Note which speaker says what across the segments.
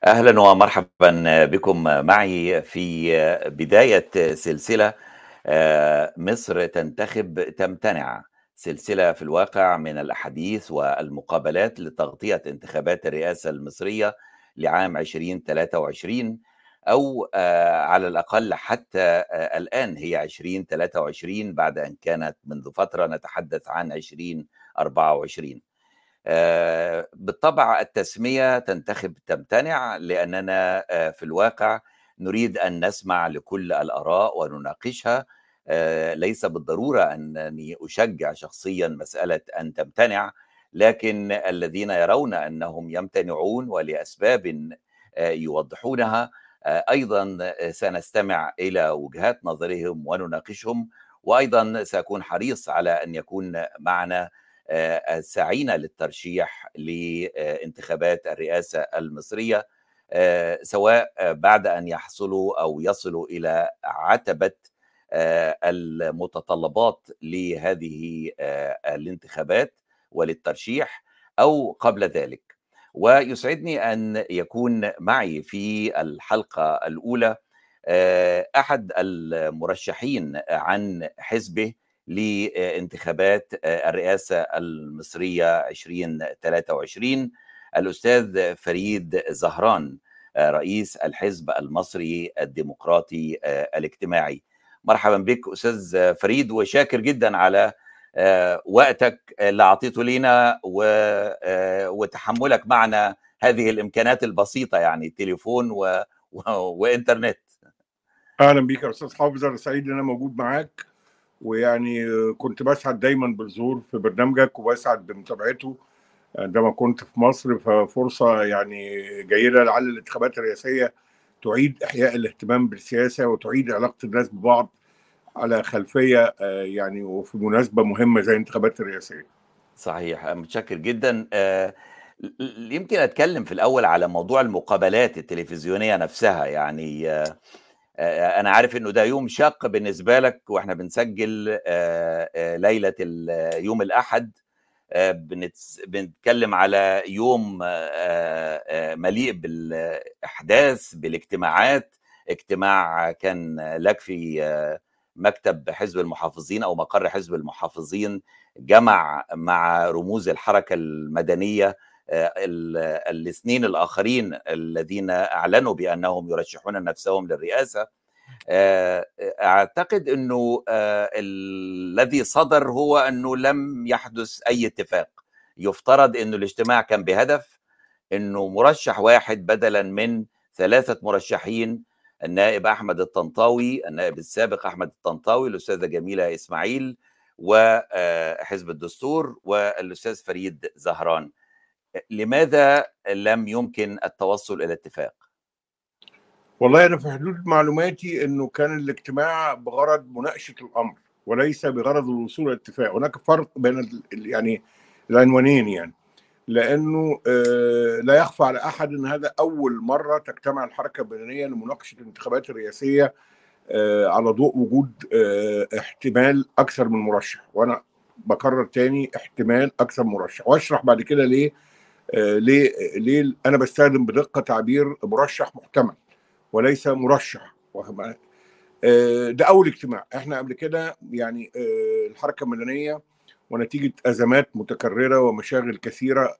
Speaker 1: أهلا ومرحبا بكم معي في بداية سلسلة آه، مصر تنتخب تمتنع سلسلة في الواقع من الأحاديث والمقابلات لتغطية انتخابات الرئاسة المصرية لعام 2023 أو آه، على الأقل حتى آه، الآن هي 2023 بعد أن كانت منذ فترة نتحدث عن 2024 آه، بالطبع التسمية تنتخب تمتنع لأننا آه، في الواقع نريد أن نسمع لكل الآراء ونناقشها آه، ليس بالضرورة أنني أشجع شخصيا مسألة أن تمتنع لكن الذين يرون أنهم يمتنعون ولأسباب يوضحونها أيضا سنستمع إلى وجهات نظرهم ونناقشهم وأيضا سأكون حريص على أن يكون معنا آه، سعينا للترشيح لانتخابات الرئاسه المصريه آه، سواء بعد ان يحصلوا او يصلوا الى عتبه آه، المتطلبات لهذه الانتخابات وللترشيح او قبل ذلك ويسعدني ان يكون معي في الحلقه الاولى احد المرشحين عن حزبه لانتخابات الرئاسة المصرية 2023 الأستاذ فريد زهران رئيس الحزب المصري الديمقراطي الاجتماعي مرحبا بك أستاذ فريد وشاكر جدا على وقتك اللي أعطيته لنا وتحملك معنا هذه الإمكانات البسيطة يعني تليفون و... و... وإنترنت
Speaker 2: أهلا بك يا أستاذ حافظ أنا سعيد إن أنا موجود معاك ويعني كنت بسعد دايما بالظهور في برنامجك وبسعد بمتابعته عندما كنت في مصر ففرصة يعني جيدة لعل الانتخابات الرئاسية تعيد إحياء الاهتمام بالسياسة وتعيد علاقة الناس ببعض على خلفية يعني وفي مناسبة مهمة زي الانتخابات الرئاسية
Speaker 1: صحيح متشكر جدا يمكن أتكلم في الأول على موضوع المقابلات التلفزيونية نفسها يعني انا عارف انه ده يوم شاق بالنسبه لك واحنا بنسجل ليله يوم الاحد بنتكلم على يوم مليء بالاحداث بالاجتماعات اجتماع كان لك في مكتب حزب المحافظين او مقر حزب المحافظين جمع مع رموز الحركه المدنيه الاثنين الاخرين الذين اعلنوا بانهم يرشحون نفسهم للرئاسه اعتقد انه الذي صدر هو انه لم يحدث اي اتفاق يفترض انه الاجتماع كان بهدف انه مرشح واحد بدلا من ثلاثه مرشحين النائب احمد الطنطاوي النائب السابق احمد الطنطاوي الاستاذه جميله اسماعيل وحزب الدستور والاستاذ فريد زهران لماذا لم يمكن التوصل الى اتفاق؟
Speaker 2: والله انا في حدود معلوماتي انه كان الاجتماع بغرض مناقشه الامر وليس بغرض الوصول الى اتفاق، هناك فرق بين يعني العنوانين يعني لانه لا يخفى على احد ان هذا اول مره تجتمع الحركه المدنيه لمناقشه الانتخابات الرئاسيه على ضوء وجود احتمال اكثر من مرشح وانا بكرر تاني احتمال اكثر مرشح واشرح بعد كده ليه آه ليه ليه انا بستخدم بدقه تعبير مرشح محتمل وليس مرشح آه ده اول اجتماع احنا قبل كده يعني آه الحركه المدنيه ونتيجه ازمات متكرره ومشاغل كثيره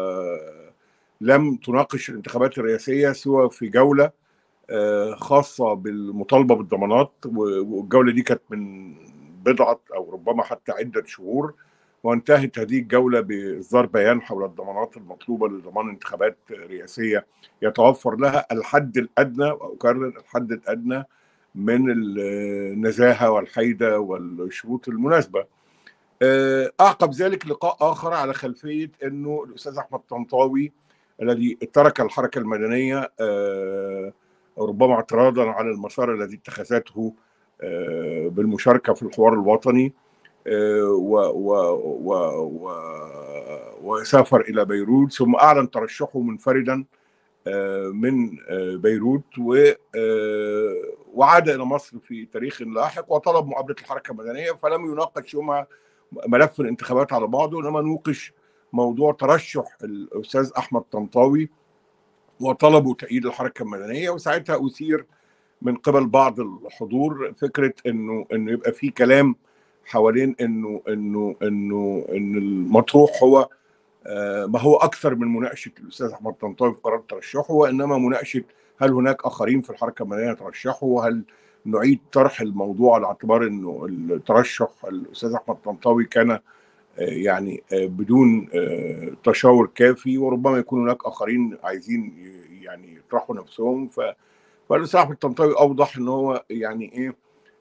Speaker 2: لم تناقش الانتخابات الرئاسيه سوى في جوله خاصه بالمطالبه بالضمانات والجوله دي كانت من بضعه او ربما حتى عده شهور وانتهت هذه الجوله باصدار بيان حول الضمانات المطلوبه لضمان انتخابات رئاسيه يتوفر لها الحد الادنى واكرر الحد الادنى من النزاهه والحيده والشروط المناسبه. اعقب ذلك لقاء اخر على خلفيه انه الاستاذ احمد طنطاوي الذي ترك الحركه المدنيه ربما اعتراضا على المسار الذي اتخذته بالمشاركه في الحوار الوطني و و و و وسافر الى بيروت ثم اعلن ترشحه منفردا من بيروت و وعاد الى مصر في تاريخ لاحق وطلب مقابله الحركه المدنيه فلم يناقش يومها ملف الانتخابات على بعضه انما نوقش موضوع ترشح الاستاذ احمد طنطاوي وطلبوا تأييد الحركة المدنية وساعتها أثير من قبل بعض الحضور فكرة إنه إنه يبقى في كلام حوالين إنه إنه إنه إن المطروح هو آه، ما هو أكثر من مناقشة الأستاذ أحمد طنطاوي في قرار ترشحه وإنما مناقشة هل هناك آخرين في الحركة المدنية ترشحوا وهل نعيد طرح الموضوع على اعتبار إنه الترشح الأستاذ أحمد طنطاوي كان يعني بدون تشاور كافي وربما يكون هناك اخرين عايزين يعني يطرحوا نفسهم ف فالاستاذ احمد الطنطاوي اوضح ان هو يعني ايه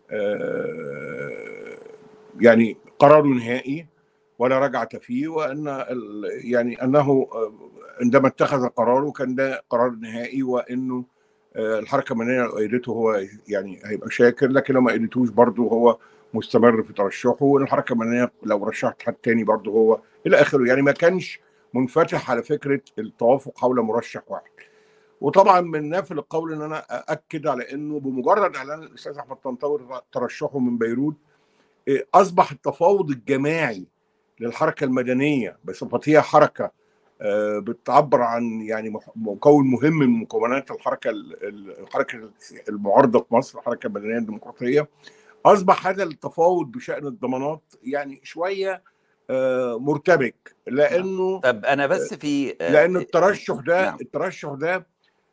Speaker 2: يعني قرار نهائي ولا رجعة فيه وان يعني انه عندما اتخذ قراره كان ده قرار نهائي وانه الحركه المدنيه لو ايدته هو يعني هيبقى شاكر لكن لو ما ايدتوش برضه هو مستمر في ترشحه وان الحركه المدنيه لو رشحت حد تاني برضه هو الى اخره يعني ما كانش منفتح على فكره التوافق حول مرشح واحد وطبعا من نافل القول ان انا اكد على انه بمجرد اعلان الاستاذ احمد طنطاوي ترشحه من بيروت اصبح التفاوض الجماعي للحركه المدنيه بصفتها حركه بتعبر عن يعني مكون مهم من مكونات الحركه الحركه المعارضه في مصر الحركه المدنيه الديمقراطيه اصبح هذا التفاوض بشان الضمانات يعني شويه مرتبك لانه
Speaker 1: طب انا بس في
Speaker 2: لانه الترشح ده نعم. الترشح ده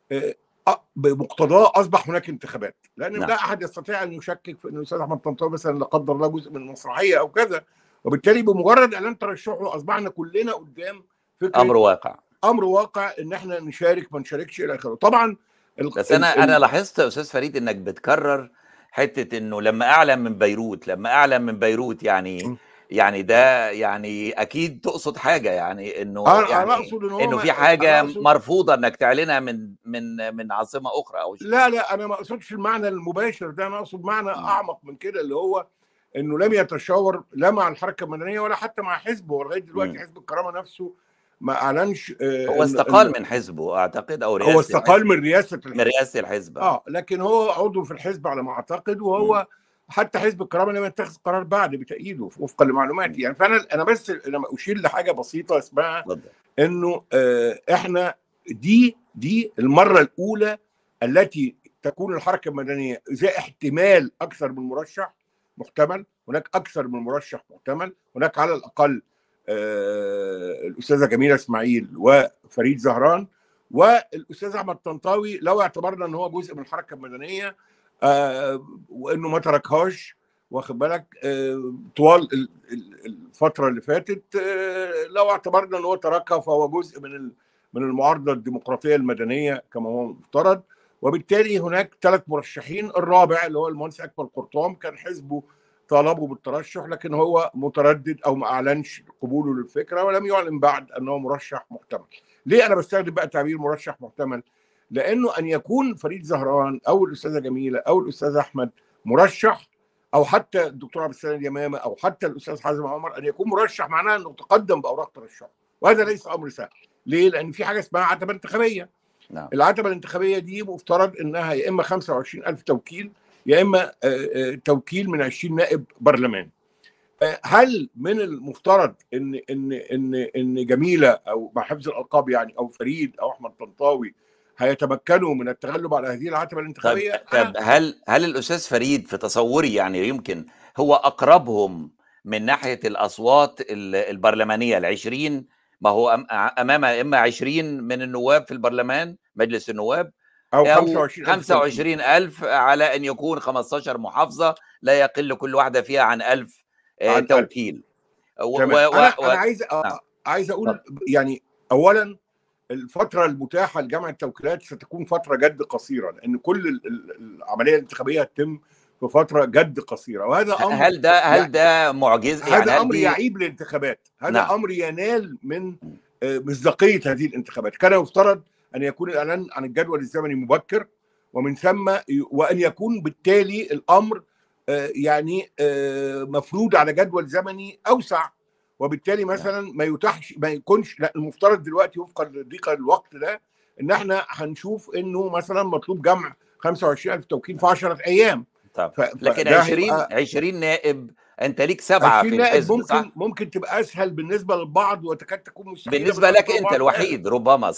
Speaker 2: بمقتضاه اصبح هناك انتخابات لان نعم. لا احد يستطيع ان يشكك في ان الاستاذ احمد طنطاوي مثلا لا قدر الله جزء من المسرحيه او كذا وبالتالي بمجرد اعلان ترشحه اصبحنا كلنا قدام
Speaker 1: فكره امر واقع
Speaker 2: امر واقع ان احنا نشارك ما نشاركش الى اخره طبعا
Speaker 1: بس انا ال... انا لاحظت يا استاذ فريد انك بتكرر حته انه لما اعلن من بيروت لما اعلن من بيروت يعني م. يعني ده يعني اكيد تقصد حاجه يعني انه
Speaker 2: أنا
Speaker 1: يعني
Speaker 2: أقصد إن
Speaker 1: انه في حاجه مرفوضه انك تعلنها من من من عاصمه اخرى او
Speaker 2: شيء لا لا انا ما اقصدش المعنى المباشر ده انا اقصد معنى م. اعمق من كده اللي هو انه لم يتشاور لا مع الحركه المدنيه ولا حتى مع حزبه ولغايه دلوقتي حزب الكرامه نفسه ما اعلنش
Speaker 1: هو استقال من حزبه اعتقد او
Speaker 2: رئاسه هو استقال من رئاسه
Speaker 1: الحزب من رئاسه الحزب
Speaker 2: اه لكن هو عضو في الحزب على ما اعتقد وهو م. حتى حزب الكرامه لم يتخذ قرار بعد بتأييده وفقا لمعلوماتي يعني فانا انا بس لما اشير لحاجه بسيطه اسمها انه آه احنا دي دي المره الاولى التي تكون الحركه المدنيه ذا احتمال اكثر من مرشح محتمل هناك اكثر من مرشح محتمل هناك على الاقل آه الاستاذه جميله اسماعيل وفريد زهران والاستاذ احمد طنطاوي لو اعتبرنا ان هو جزء من الحركه المدنيه آه وانه ما تركهاش واخد بالك آه طوال الفتره اللي فاتت آه لو اعتبرنا ان هو تركها فهو جزء من من المعارضه الديمقراطيه المدنيه كما هو مفترض وبالتالي هناك ثلاث مرشحين الرابع اللي هو المهندس اكمل قرطام كان حزبه طالبه بالترشح لكن هو متردد او ما اعلنش قبوله للفكره ولم يعلن بعد انه مرشح محتمل. ليه انا بستخدم بقى تعبير مرشح محتمل؟ لانه ان يكون فريد زهران او الاستاذه جميله او الاستاذ احمد مرشح او حتى الدكتور عبد السلام اليمامه او حتى الاستاذ حازم عمر ان يكون مرشح معناه انه تقدم باوراق ترشحه وهذا ليس امر سهل. ليه؟ لان في حاجه اسمها عتبه انتخابيه.
Speaker 1: نعم.
Speaker 2: العتبه الانتخابيه دي مفترض انها يا اما 25000 توكيل يا اما توكيل من 20 نائب برلمان هل من المفترض ان ان ان ان جميله او مع حفظ الالقاب يعني او فريد او احمد طنطاوي هيتمكنوا من التغلب على هذه العتبه الانتخابيه
Speaker 1: طب, طب هل هل الاستاذ فريد في تصوري يعني يمكن هو اقربهم من ناحيه الاصوات البرلمانيه ال 20 ما هو امام اما 20 من النواب في البرلمان مجلس النواب
Speaker 2: او 25
Speaker 1: 25 ألف على أن يكون 15 محافظة لا يقل كل واحدة فيها عن 1000
Speaker 2: عن
Speaker 1: توكيل
Speaker 2: و... و... أنا, و... أنا عايز أ... نعم. عايز أقول طب. يعني أولا الفترة المتاحة لجمع التوكيلات ستكون فترة جد قصيرة لأن كل العملية الانتخابية هتتم في فترة جد قصيرة وهذا أمر
Speaker 1: هل ده هل يعني ده معجز
Speaker 2: يعني هذا أمر دي... يعيب الانتخابات هذا نعم. أمر ينال من مصداقية هذه الانتخابات كان يفترض ان يكون الاعلان عن الجدول الزمني مبكر ومن ثم وان يكون بالتالي الامر يعني مفروض على جدول زمني اوسع وبالتالي مثلا ما يتاحش ما يكونش لا المفترض دلوقتي وفقا لضيق الوقت ده ان احنا هنشوف انه مثلا مطلوب جمع 25000 توكيل في 10 ايام
Speaker 1: طب ف... لكن 20 20 نائب انت ليك سبعه في الحزب
Speaker 2: ممكن
Speaker 1: صح؟
Speaker 2: ممكن تبقى اسهل بالنسبه للبعض وتكاد تكون مستحيله
Speaker 1: بالنسبه لك انت الوحيد ربما صح؟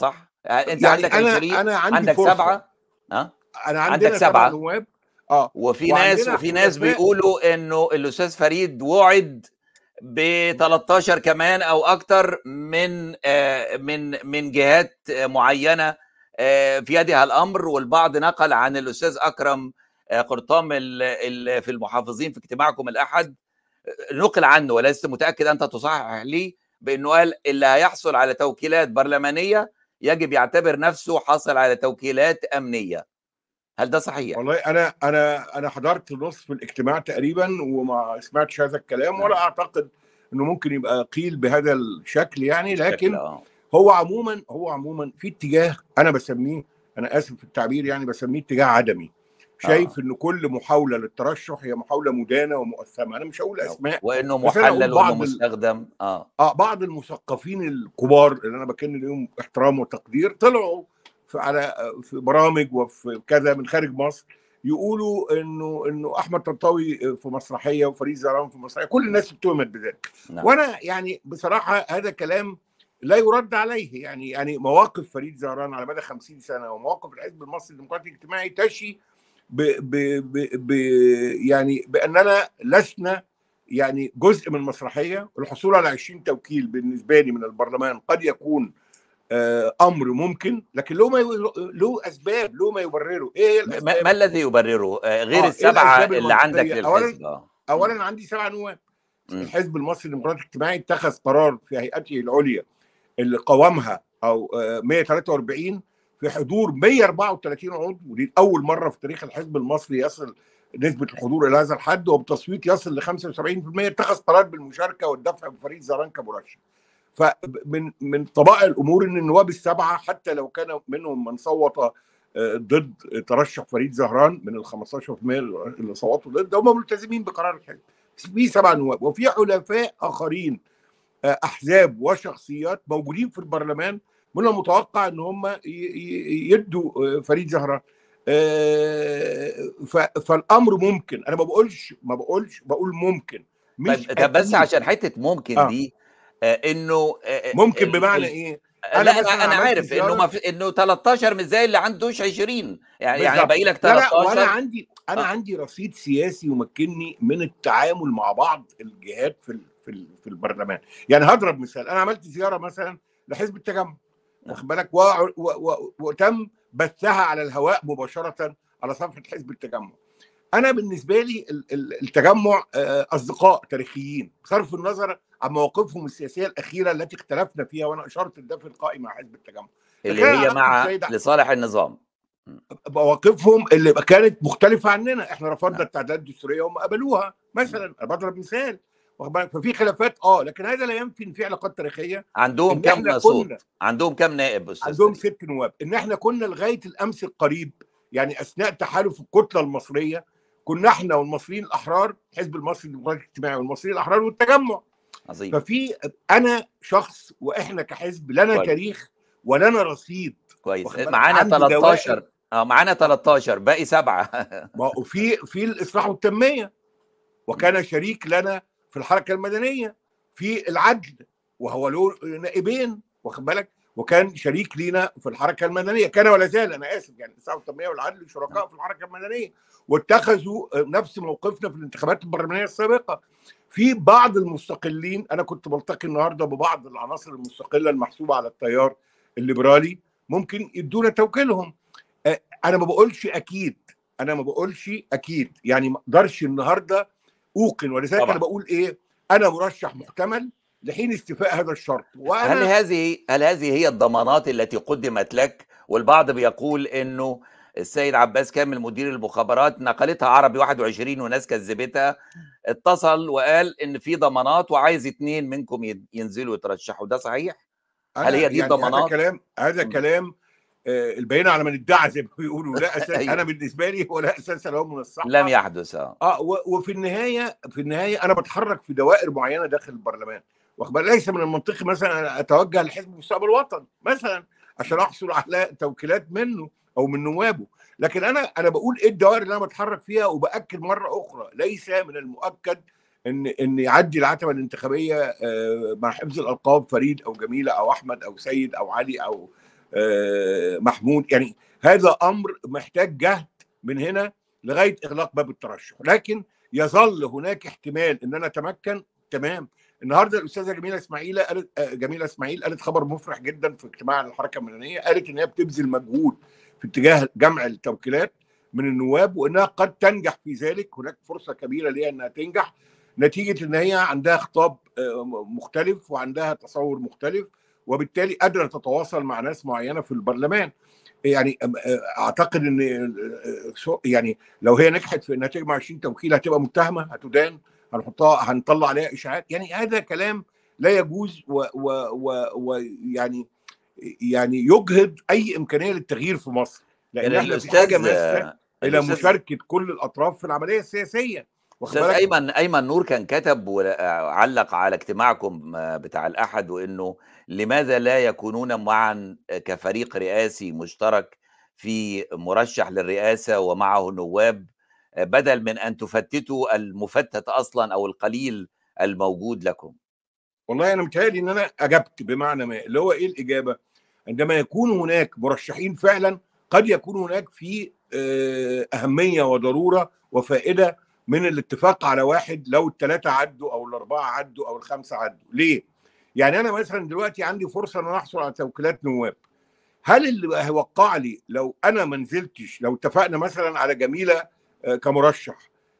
Speaker 1: انت
Speaker 2: يعني
Speaker 1: عندك
Speaker 2: انا
Speaker 1: 20
Speaker 2: انا عندي
Speaker 1: عندك
Speaker 2: فرصه
Speaker 1: سبعه ها
Speaker 2: انا
Speaker 1: عندك
Speaker 2: عندنا سبع
Speaker 1: سبعة.
Speaker 2: نواب اه
Speaker 1: وفي ناس
Speaker 2: وعندنا
Speaker 1: وفي ناس
Speaker 2: حلفاء.
Speaker 1: بيقولوا انه الاستاذ فريد وعد ب 13 كمان او اكتر من آه، من من جهات آه، معينه آه، في يدها الامر والبعض نقل عن الاستاذ اكرم آه، قرطام ال- ال- في المحافظين في اجتماعكم الاحد آه، نقل عنه ولست متاكد انت تصحح لي بانه قال اللي هيحصل على توكيلات برلمانيه يجب يعتبر نفسه حاصل على توكيلات امنيه هل ده صحيح؟
Speaker 2: والله انا انا انا حضرت نصف الاجتماع تقريبا وما سمعتش هذا الكلام ولا
Speaker 1: نعم.
Speaker 2: اعتقد انه ممكن يبقى قيل بهذا الشكل يعني
Speaker 1: شكل،
Speaker 2: لكن
Speaker 1: آه.
Speaker 2: هو عموما هو عموما في اتجاه انا بسميه انا اسف في التعبير يعني بسميه اتجاه عدمي شايف
Speaker 1: آه.
Speaker 2: ان كل محاوله للترشح هي محاوله مدانه ومؤثمه انا مش هقول اسماء
Speaker 1: وانه
Speaker 2: بس أنا أقول
Speaker 1: محلل
Speaker 2: بعض
Speaker 1: وانه
Speaker 2: ال-
Speaker 1: مستخدم اه
Speaker 2: اه بعض المثقفين الكبار اللي انا بكن لهم احترام وتقدير طلعوا في على في برامج وفي كذا من خارج مصر يقولوا انه انه احمد طنطاوي في مسرحيه وفريد زهران في مسرحيه كل الناس اتهمت بذلك
Speaker 1: نعم.
Speaker 2: وانا يعني بصراحه هذا كلام لا يرد عليه يعني يعني مواقف فريد زهران على مدى 50 سنه ومواقف الحزب المصري الديمقراطي الاجتماعي تشي ب ب ب ب يعني باننا لسنا يعني جزء من مسرحيه الحصول على 20 توكيل بالنسبه لي من البرلمان قد يكون آه، امر ممكن لكن له ما ي- له اسباب له ما يبرره ايه هي
Speaker 1: ما,
Speaker 2: الاسباب
Speaker 1: ما الذي يبرره آه، غير
Speaker 2: آه، إيه
Speaker 1: السبعه
Speaker 2: الأسباب
Speaker 1: اللي عندك
Speaker 2: المنطقية؟ أولاً-
Speaker 1: للحزب اه
Speaker 2: اولا عندي سبع نواب
Speaker 1: مم.
Speaker 2: الحزب المصري الديمقراطي الاجتماعي اتخذ قرار في هيئته العليا اللي قوامها او آه، 143 في حضور 134 عضو ودي اول مره في تاريخ الحزب المصري يصل نسبه الحضور الى هذا الحد وبتصويت يصل ل 75% اتخذ قرار بالمشاركه والدفع بفريد زهران كمرشح فمن من طبائع الامور ان النواب السبعه حتى لو كان منهم من صوت آه، ضد ترشح فريد زهران من ال 15% اللي صوتوا ضد هم ملتزمين بقرار الحزب في سبع نواب وفي حلفاء اخرين آه، احزاب وشخصيات موجودين في البرلمان من المتوقع ان هم ي- ي- يدوا آه، فريد زهران آه، ف- فالامر ممكن انا ما بقولش ما بقولش بقول ممكن مش
Speaker 1: طيب طب بس
Speaker 2: أكيد.
Speaker 1: عشان حته ممكن
Speaker 2: آه.
Speaker 1: دي آه، انه آه،
Speaker 2: ممكن
Speaker 1: ال-
Speaker 2: بمعنى
Speaker 1: ال-
Speaker 2: ايه
Speaker 1: لا انا
Speaker 2: مثلاً
Speaker 1: انا
Speaker 2: عملت
Speaker 1: عارف انه
Speaker 2: زيارة-
Speaker 1: ما في انه 13 مش زي اللي عندوش 20 يعني يعني
Speaker 2: بالظبط.
Speaker 1: باقي لك
Speaker 2: لا لا وانا
Speaker 1: 13
Speaker 2: عندي انا
Speaker 1: آه.
Speaker 2: عندي رصيد سياسي يمكنني من التعامل مع بعض الجهات في ال- في ال- في البرلمان يعني هضرب مثال انا عملت زياره مثلا لحزب التجمع
Speaker 1: نعم.
Speaker 2: واخد بالك و- و- و- وتم بثها على الهواء مباشره على صفحه حزب التجمع انا بالنسبه لي ال- ال- التجمع آه، اصدقاء تاريخيين بصرف النظر عن مواقفهم السياسيه الاخيره التي اختلفنا فيها وانا اشرت لده في لقائي مع حزب التجمع
Speaker 1: اللي
Speaker 2: كان
Speaker 1: هي
Speaker 2: علاقة
Speaker 1: مع
Speaker 2: السيد أحمد.
Speaker 1: لصالح النظام
Speaker 2: مواقفهم اللي كانت مختلفه عننا احنا رفضنا
Speaker 1: نعم.
Speaker 2: التعديلات الدستوريه وهم قبلوها مثلا انا بضرب مثال واخد بالك؟ ففي خلافات اه لكن هذا لا ينفي ان في علاقات تاريخيه
Speaker 1: عندهم
Speaker 2: ان
Speaker 1: كم
Speaker 2: احنا
Speaker 1: صوت
Speaker 2: كنا
Speaker 1: عندهم كم نائب استاذ
Speaker 2: عندهم
Speaker 1: فريد؟
Speaker 2: ست نواب ان احنا كنا لغايه الامس القريب يعني اثناء تحالف الكتله المصريه كنا احنا والمصريين الاحرار حزب المصري الديمقراطي الاجتماعي والمصريين الاحرار والتجمع
Speaker 1: عظيم
Speaker 2: ففي انا شخص واحنا كحزب لنا
Speaker 1: كويس.
Speaker 2: تاريخ ولنا رصيد
Speaker 1: كويس
Speaker 2: واخد بالك؟
Speaker 1: معانا
Speaker 2: عندي
Speaker 1: 13 اه معانا 13 باقي سبعه
Speaker 2: ما هو في في الاصلاح والتنميه وكان شريك لنا في الحركه المدنيه في العدل وهو له نائبين واخد بالك وكان شريك لينا في الحركه المدنيه كان ولا زال انا اسف يعني الاصلاح والتنميه والعدل شركاء في الحركه المدنيه واتخذوا نفس موقفنا في الانتخابات البرلمانيه السابقه في بعض المستقلين انا كنت بلتقي النهارده ببعض العناصر المستقله المحسوبه على التيار الليبرالي ممكن يدونا توكيلهم آه، انا ما بقولش اكيد انا ما بقولش اكيد يعني ما اقدرش النهارده اوقن ولذلك
Speaker 1: طبعا.
Speaker 2: انا بقول ايه انا مرشح محتمل لحين استيفاء هذا الشرط
Speaker 1: هل
Speaker 2: وانا
Speaker 1: هذه هل هذه هي الضمانات التي قدمت لك والبعض بيقول انه السيد عباس كامل مدير المخابرات نقلتها عربي 21 وناس كذبتها اتصل وقال ان في ضمانات وعايز اتنين منكم ين- ينزلوا يترشحوا ده صحيح؟ هل
Speaker 2: أنا
Speaker 1: هي دي
Speaker 2: يعني
Speaker 1: الضمانات؟
Speaker 2: هذا كلام هذا
Speaker 1: م.
Speaker 2: كلام آه، البينه على من ادعى زي ما بيقولوا لا اساس
Speaker 1: أيوه.
Speaker 2: انا بالنسبه لي هو لا اساس له من الصحه
Speaker 1: لم يحدث اه
Speaker 2: اه و- وفي النهايه في النهايه انا بتحرك في دوائر معينه داخل البرلمان واخد بالك؟ ليس من المنطقي مثلا أنا اتوجه لحزب مستقبل الوطن مثلا عشان احصل على توكيلات منه او من نوابه لكن انا انا بقول ايه الدوائر اللي انا بتحرك فيها وباكد مره اخرى ليس من المؤكد ان ان يعدي العتبه الانتخابيه آه، مع حفظ الالقاب فريد او جميله او احمد او سيد او علي او محمود يعني هذا امر محتاج جهد من هنا لغايه اغلاق باب الترشح لكن يظل هناك احتمال ان انا اتمكن تمام النهارده الاستاذه جميله اسماعيل قالت جميله اسماعيل قالت خبر مفرح جدا في اجتماع الحركه المدنيه قالت ان هي بتبذل مجهود في اتجاه جمع التوكيلات من النواب وانها قد تنجح في ذلك هناك فرصه كبيره ليها انها تنجح نتيجه ان هي عندها خطاب مختلف وعندها تصور مختلف وبالتالي قادره تتواصل مع ناس معينه في البرلمان يعني اعتقد ان يعني لو هي نجحت في انها تجمع 20 توكيل هتبقى متهمه هتدان هنحطها هنطلع عليها اشاعات يعني هذا كلام لا يجوز ويعني يعني يجهض اي امكانيه للتغيير في مصر لان
Speaker 1: يعني
Speaker 2: احنا في حاجه ماسه الى مشاركه كل الاطراف في العمليه السياسيه
Speaker 1: استاذ ايمن ايمن نور كان كتب وعلق على اجتماعكم بتاع الاحد وانه لماذا لا يكونون معا كفريق رئاسي مشترك في مرشح للرئاسه ومعه نواب بدل من ان تفتتوا المفتت اصلا او القليل الموجود لكم
Speaker 2: والله انا متهيألي ان انا اجبت بمعنى ما اللي هو ايه الاجابه عندما يكون هناك مرشحين فعلا قد يكون هناك في اهميه وضروره وفائده من الاتفاق على واحد لو الثلاثه عدوا او الاربعه عدوا او الخمسه عدوا ليه يعني انا مثلا دلوقتي عندي فرصه ان انا احصل على توكيلات نواب هل اللي هيوقع لي لو انا ما نزلتش لو اتفقنا مثلا على جميله كمرشح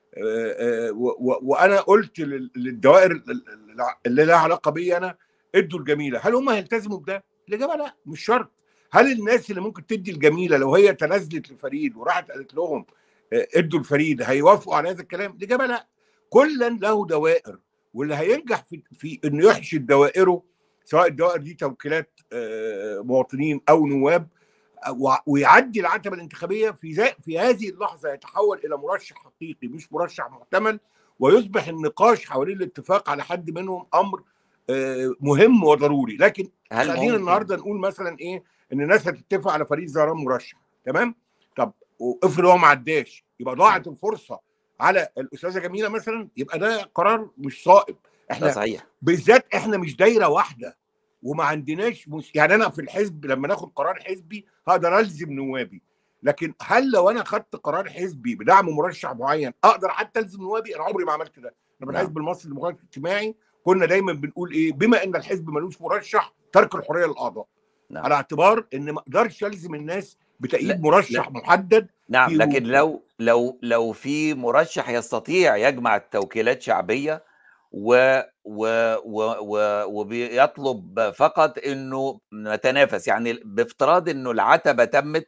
Speaker 2: وانا قلت للدوائر اللي لها علاقه بي انا ادوا الجميله هل هم هيلتزموا بده؟ الاجابه لا مش شرط هل الناس اللي ممكن تدي الجميله لو هي تنازلت لفريد وراحت قالت لهم ادوا الفريد هيوافقوا على هذا الكلام؟ الاجابه لا كلا له دوائر واللي هينجح في, في انه يحشد دوائره سواء الدوائر دي توكيلات مواطنين او نواب ويعدي العتبه الانتخابيه في في هذه اللحظه يتحول الى مرشح حقيقي مش مرشح محتمل ويصبح النقاش حوالين الاتفاق على حد منهم امر مهم وضروري لكن خلينا النهارده نقول مثلا ايه ان الناس هتتفق على فريق زهران مرشح تمام طب وافرض هو ما عداش يبقى ضاعت الفرصه على الاستاذه جميله مثلا يبقى ده قرار مش صائب احنا
Speaker 1: صحيح
Speaker 2: بالذات احنا مش دايره واحده وما عندناش مس... يعني انا في الحزب لما ناخد قرار حزبي هقدر الزم نوابي لكن هل لو انا خدت قرار حزبي بدعم مرشح معين اقدر حتى الزم نوابي انا عمري ما عملت ده انا في الحزب المصري للمقاومه الاجتماعي كنا دايما بنقول ايه بما ان الحزب ملوش مرشح ترك الحريه للاعضاء نعم. على اعتبار ان ما اقدرش الزم الناس بتأييد مرشح لا. محدد
Speaker 1: نعم لكن لو لو لو في مرشح يستطيع يجمع التوكيلات شعبيه و و و و وبيطلب فقط انه نتنافس يعني بافتراض انه العتبه تمت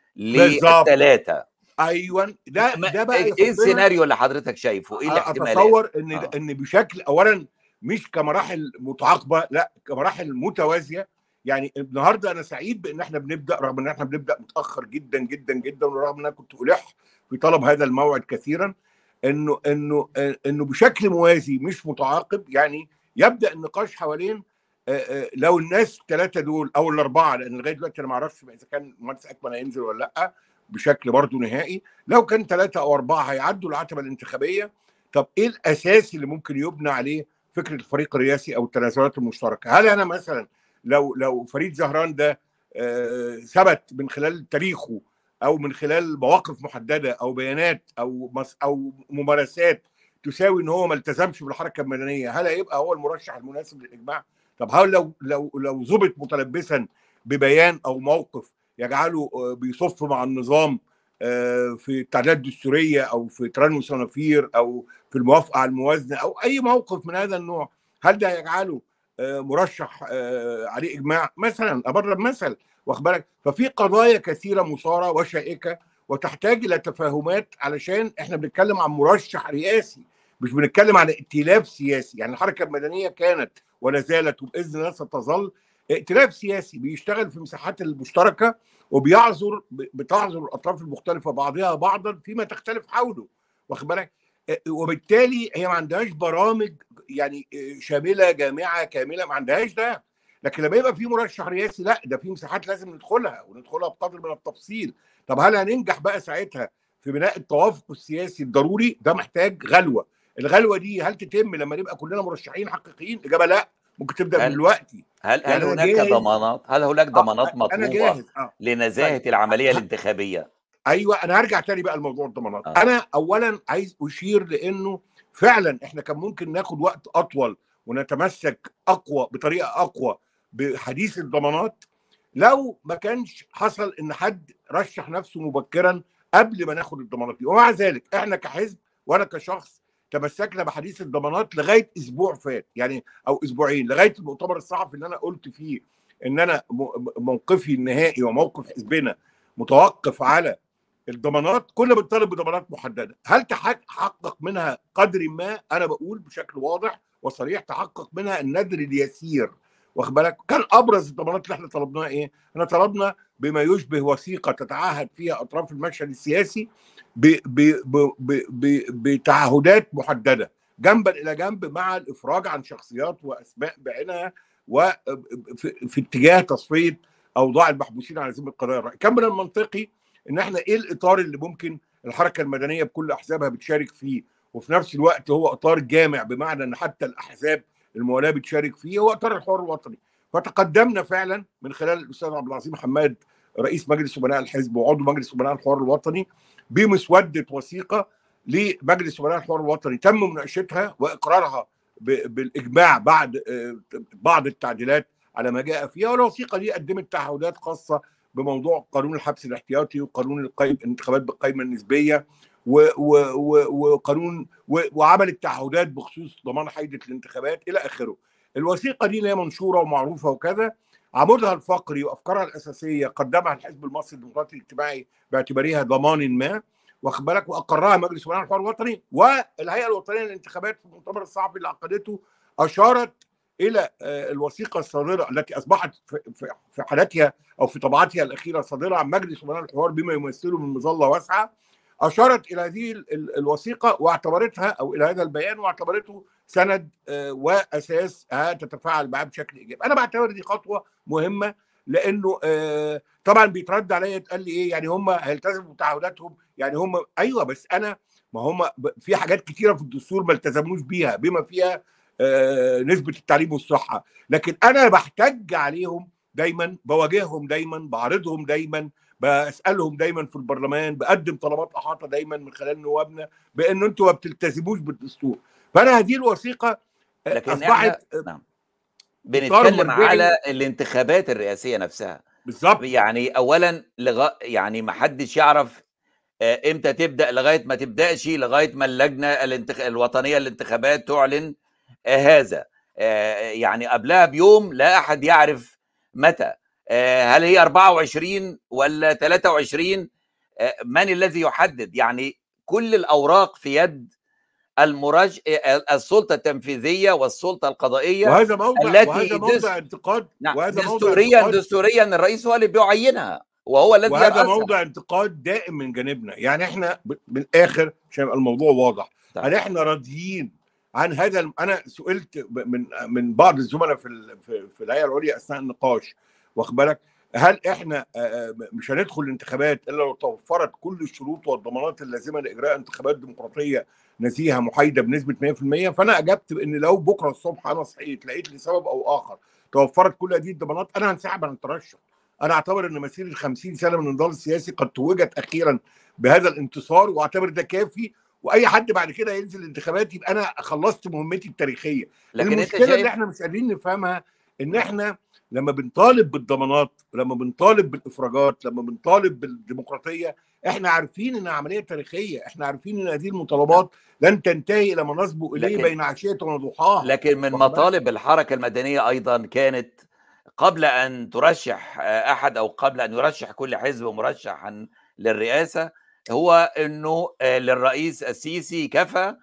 Speaker 1: للثلاثه
Speaker 2: ايوه ده ده بقى
Speaker 1: ايه السيناريو اللي حضرتك شايفه؟ ايه الاحتمالات؟
Speaker 2: اتصور ان آه. ان بشكل اولا مش كمراحل متعاقبه لا كمراحل متوازيه يعني النهارده انا سعيد بان احنا بنبدا رغم ان احنا بنبدا متاخر جدا جدا جدا ورغم ان انا كنت الح في طلب هذا الموعد كثيرا انه انه انه بشكل موازي مش متعاقب يعني يبدا النقاش حوالين لو الناس الثلاثه دول او الاربعه لان لغايه دلوقتي انا ما اعرفش اذا كان المهندس اكمل هينزل ولا لا بشكل برضه نهائي لو كان ثلاثه او اربعه هيعدوا العتبه الانتخابيه طب ايه الاساس اللي ممكن يبنى عليه فكره الفريق الرئاسي او التنازلات المشتركه هل انا مثلا لو لو فريد زهران ده ثبت من خلال تاريخه او من خلال مواقف محدده او بيانات او مس او ممارسات تساوي ان هو ما التزمش بالحركه المدنيه هل هيبقى هو المرشح المناسب للاجماع طب هل لو لو لو ظبط متلبسا ببيان او موقف يجعله بيصف مع النظام في التعديلات الدستوريه او في تران وصنافير او في الموافقه على الموازنه او اي موقف من هذا النوع هل ده يجعله مرشح عليه اجماع مثلا ابرر مثل واخد بالك ففي قضايا كثيره مثاره وشائكه وتحتاج الى تفاهمات علشان احنا بنتكلم عن مرشح رئاسي مش بنتكلم عن ائتلاف سياسي يعني الحركه المدنيه كانت ولا زالت وباذن الله ستظل ائتلاف سياسي بيشتغل في المساحات المشتركه وبيعذر بتعذر الاطراف المختلفه بعضها بعضا فيما تختلف حوله واخد بالك وبالتالي هي ما عندهاش برامج يعني شامله جامعه كامله ما عندهاش ده لكن لما يبقى في مرشح رئاسي لا ده في مساحات لازم ندخلها وندخلها بقدر من التفصيل طب هل هننجح بقى ساعتها في بناء التوافق السياسي الضروري ده محتاج غلوه الغلوه دي هل تتم لما نبقى كلنا مرشحين حقيقيين الاجابه لا ممكن تبدا من
Speaker 1: هل
Speaker 2: دلوقتي
Speaker 1: هل هل
Speaker 2: يعني انا
Speaker 1: هناك
Speaker 2: جاهز
Speaker 1: ضمانات هل هناك
Speaker 2: اه
Speaker 1: ضمانات
Speaker 2: انا
Speaker 1: مطلوبة
Speaker 2: جاهز اه طيب
Speaker 1: لنزاهة العملية
Speaker 2: ه-
Speaker 1: الانتخابية
Speaker 2: ايوه انا هرجع تاني بقى لموضوع الضمانات
Speaker 1: اه
Speaker 2: انا اولا عايز اشير لانه فعلا احنا كان ممكن ناخد وقت اطول ونتمسك اقوى بطريقه اقوى بحديث الضمانات لو ما كانش حصل ان حد رشح نفسه مبكرا قبل ما ناخد الضمانات دي ومع ذلك احنا كحزب وانا كشخص تمسكنا بحديث الضمانات لغايه اسبوع فات يعني او اسبوعين لغايه المؤتمر الصحفي اللي انا قلت فيه ان انا م- موقفي النهائي وموقف حزبنا متوقف على الضمانات كنا بنطالب بضمانات محدده هل تحقق منها قدر ما انا بقول بشكل واضح وصريح تحقق منها النذر اليسير واخد بالك كان ابرز الضمانات اللي احنا طلبناها ايه احنا طلبنا بما يشبه وثيقه تتعهد فيها اطراف المشهد السياسي ب ب ب ب ب بتعهدات محدده جنبا الى جنب مع الافراج عن شخصيات واسماء بعينها وفي في اتجاه تصفيه اوضاع المحبوسين على ذمه قضايا الراي كان من المنطقي ان احنا ايه الاطار اللي ممكن الحركه المدنيه بكل احزابها بتشارك فيه وفي نفس الوقت هو اطار جامع بمعنى ان حتى الاحزاب الموالاه بتشارك فيه هو اطار الحوار الوطني فتقدمنا فعلا من خلال الاستاذ عبد العظيم حماد رئيس مجلس امناء الحزب وعضو مجلس امناء الحوار الوطني بمسوده وثيقه لمجلس امناء الحوار الوطني تم مناقشتها واقرارها ب- بالاجماع بعد آه، بعض التعديلات على ما جاء فيها والوثيقه دي قدمت تعهدات خاصه بموضوع قانون الحبس الاحتياطي وقانون القيم الانتخابات بالقائمه النسبيه و- و- و- وقانون و- وعملت تعهدات بخصوص ضمان حيده الانتخابات الى اخره. الوثيقه دي اللي هي منشوره ومعروفه وكذا عمودها الفقري وافكارها الاساسيه قدمها الحزب المصري الديمقراطي الاجتماعي باعتبارها ضمان ما واخد بالك واقرها مجلس امناء الحوار الوطني والهيئه الوطنيه للانتخابات في المؤتمر الصحفي اللي عقدته اشارت الى آه، الوثيقه الصادره التي اصبحت في- في في حالتها او في طبعتها الاخيره صادره عن مجلس امناء الحوار بما يمثله من مظله واسعه اشارت الى هذه ال- ال- الوثيقه واعتبرتها او الى هذا البيان واعتبرته سند آه، واساس آه، تتفاعل معاه بشكل ايجابي انا بعتبر دي خطوه مهمه لانه آه، طبعا بيترد عليا يتقال لي ايه يعني هم هيلتزموا بتعهداتهم يعني هم ايوه بس انا ما هم ب- في حاجات كتيره في الدستور ما التزموش بيها بما فيها آه، نسبه التعليم والصحه لكن انا بحتج عليهم دايما بواجههم دايما بعرضهم دايما بسالهم دايما في البرلمان بقدم طلبات احاطه دايما من خلال نوابنا بان انتوا ما بتلتزموش بالدستور فانا هذه الوثيقه آه،
Speaker 1: لكن احنا
Speaker 2: اصبحت آه،
Speaker 1: نعم
Speaker 2: اطار
Speaker 1: بنتكلم
Speaker 2: مرجعي
Speaker 1: على الانتخابات الرئاسية نفسها
Speaker 2: بالظبط
Speaker 1: يعني اولا لغا يعني ما حدش يعرف آه، امتى تبدا لغايه ما تبداش لغايه ما اللجنه الانتخ... الوطنيه للانتخابات تعلن آه، هذا آه، يعني قبلها بيوم لا احد يعرف متى آه، هل هي 24 ولا 23 آه، من الذي يحدد يعني كل الاوراق في يد المرج... آه، السلطه التنفيذيه والسلطه القضائيه
Speaker 2: وهذا موضع
Speaker 1: التي
Speaker 2: وهذا
Speaker 1: دس...
Speaker 2: موضع انتقاد
Speaker 1: نعم
Speaker 2: وهذا موضع
Speaker 1: دستوريا
Speaker 2: انتقاد
Speaker 1: دستوريا الرئيس هو اللي بيعينها وهو الذي
Speaker 2: وهذا
Speaker 1: يرأسها
Speaker 2: موضع انتقاد دائم من جانبنا يعني احنا ب- من الاخر عشان يبقى الموضوع واضح
Speaker 1: طيب.
Speaker 2: هل احنا راضيين عن هذا الم- انا سئلت ب- من من بعض الزملاء في ال- في, في الهيئه العليا اثناء النقاش واخد بالك هل احنا آه، آه، مش هندخل الانتخابات الا لو توفرت كل الشروط والضمانات اللازمه لاجراء انتخابات ديمقراطيه نزيهه محايده بنسبه 100% فانا اجبت بان لو بكره الصبح انا صحيت لقيت لسبب او اخر توفرت كل هذه الضمانات انا هنسحب عن الترشح انا اعتبر ان مسيره 50 سنه من النضال السياسي قد توجت اخيرا بهذا الانتصار واعتبر ده كافي واي حد بعد كده ينزل الانتخابات يبقى انا خلصت مهمتي التاريخيه
Speaker 1: لكن انت
Speaker 2: المشكله اللي
Speaker 1: شايف
Speaker 2: احنا مش قادرين نفهمها ان احنا لما بنطالب بالضمانات لما بنطالب بالافراجات لما بنطالب بالديمقراطيه احنا عارفين انها عمليه تاريخيه احنا عارفين ان هذه المطالبات لن تنتهي الى ما نسبق اليه
Speaker 1: لكن-
Speaker 2: بين عشيه وضحاها
Speaker 1: لكن من
Speaker 2: واخد بالك؟
Speaker 1: مطالب الحركه المدنيه ايضا كانت قبل ان ترشح آه، احد او قبل ان يرشح كل حزب مرشحا للرئاسه هو انه آه، للرئيس السيسي كفى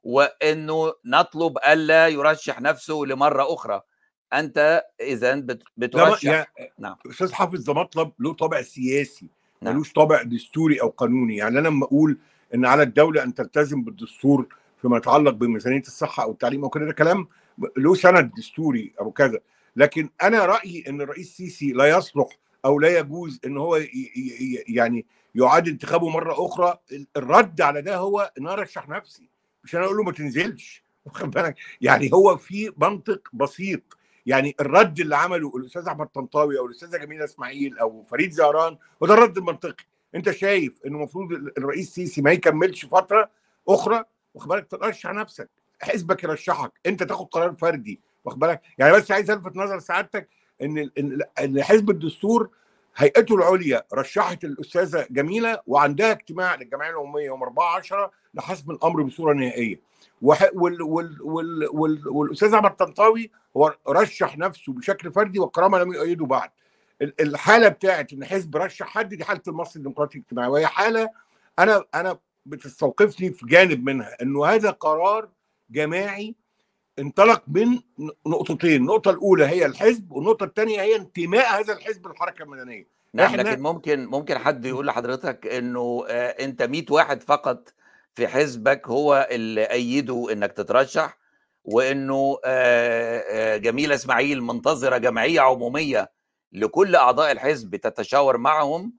Speaker 1: وانه نطلب الا يرشح نفسه لمره اخرى انت اذا بت-
Speaker 2: ده ما-
Speaker 1: بترشح
Speaker 2: يا
Speaker 1: نعم.
Speaker 2: استاذ حافظ ده مطلب له طابع سياسي
Speaker 1: نعم.
Speaker 2: ملوش طابع دستوري او قانوني يعني انا لما اقول ان على الدوله ان تلتزم بالدستور فيما يتعلق بميزانيه الصحه او التعليم او كده ده كلام له سند دستوري او كذا لكن انا رايي ان الرئيس السيسي لا يصلح او لا يجوز ان هو ي- ي- ي- يعني يعاد انتخابه مره اخرى الرد على ده هو ان انا ارشح نفسي مش انا اقول له ما تنزلش واخد بالك يعني هو في منطق بسيط يعني الرد اللي عمله الاستاذ احمد طنطاوي او الاستاذه جميله اسماعيل او فريد زهران وده الرد المنطقي انت شايف انه المفروض الرئيس السيسي ما يكملش فتره اخرى واخد بالك ترشح نفسك حزبك يرشحك انت تاخد قرار فردي واخد بالك يعني بس عايز الفت نظر سعادتك ان ان حزب الدستور هيئته العليا رشحت الاستاذه جميله وعندها اجتماع للجمعيه العموميه يوم 4 10 لحسم الامر بصوره نهائيه وال وال وال وال والاستاذ احمد طنطاوي هو رشح نفسه بشكل فردي والكرامه لم يؤيده بعد الحاله بتاعت ان حزب رشح حد دي حاله المصري الديمقراطي الاجتماعي وهي حاله انا انا بتستوقفني في جانب منها انه هذا قرار جماعي انطلق من نقطتين النقطه الاولى هي الحزب والنقطه الثانيه هي انتماء هذا الحزب للحركه المدنيه
Speaker 1: نعم لكن ممكن ممكن حد يقول لحضرتك انه آه انت 100 واحد فقط في حزبك هو اللي ايدوا انك تترشح وانه آه آه جميله اسماعيل منتظره جمعيه عموميه لكل اعضاء الحزب تتشاور معهم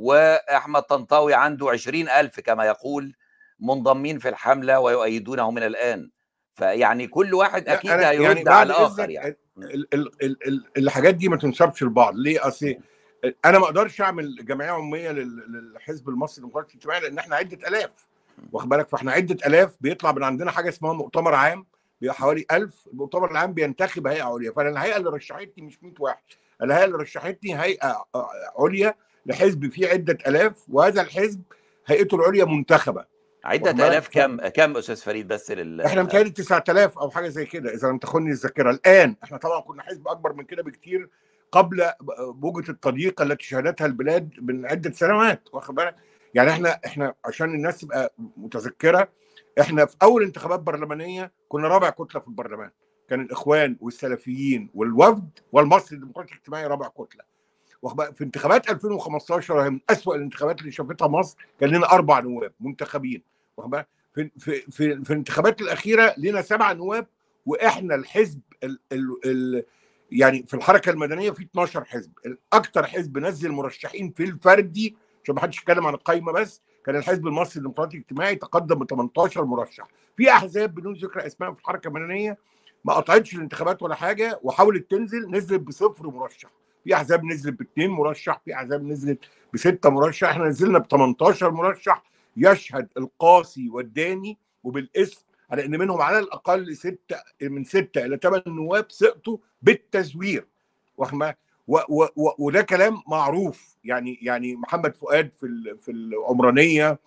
Speaker 1: واحمد طنطاوي عنده عشرين ألف كما يقول منضمين في الحمله ويؤيدونه من الان فيعني كل واحد اكيد هيرد يعني على الاخر يعني
Speaker 2: ال ال ال ال الحاجات دي ما تنسبش لبعض ليه اصل انا ما اقدرش اعمل جمعيه عموميه للحزب المصري الديمقراطي الاجتماعي لان احنا عده الاف واخد بالك فاحنا عده الاف بيطلع من عندنا حاجه اسمها مؤتمر عام بيبقى حوالي 1000 المؤتمر العام بينتخب هيئه عليا فانا الهيئه اللي رشحتني مش 100 واحد الهيئه اللي رشحتني هيئه عليا لحزب فيه عده الاف وهذا الحزب هيئته العليا منتخبه
Speaker 1: عدة آلاف كم كم أستاذ فريد بس لل
Speaker 2: احنا متهيألي 9000 أو حاجة زي كده إذا لم تخني الذاكرة الآن احنا طبعا كنا حزب أكبر من كده بكتير قبل موجة التضييق التي شهدتها البلاد من عدة سنوات واخد بالك يعني احنا احنا عشان الناس تبقى متذكرة احنا في أول انتخابات برلمانية كنا رابع كتلة في البرلمان كان الإخوان والسلفيين والوفد والمصري الديمقراطي الاجتماعي رابع كتلة في انتخابات 2015 هي من أسوأ الانتخابات اللي شافتها مصر كان لنا أربع نواب منتخبين واخد في في في, في الانتخابات الاخيره لنا سبع نواب واحنا الحزب ال ال ال يعني في الحركه المدنيه في 12 حزب اكثر حزب نزل مرشحين في الفردي عشان ما حدش يتكلم عن القايمه بس كان الحزب المصري الديمقراطي الاجتماعي تقدم ب 18 مرشح في احزاب بدون ذكر اسماء في الحركه المدنيه ما قطعتش الانتخابات ولا حاجه وحاولت تنزل نزلت بصفر مرشح في احزاب نزلت باثنين مرشح في احزاب نزلت بسته مرشح احنا نزلنا ب 18 مرشح يشهد القاسي والداني وبالاسم على ان منهم على الاقل ستة من ستة الى ثمان نواب سقطوا بالتزوير و و و وده كلام معروف يعني يعني محمد فؤاد في في العمرانيه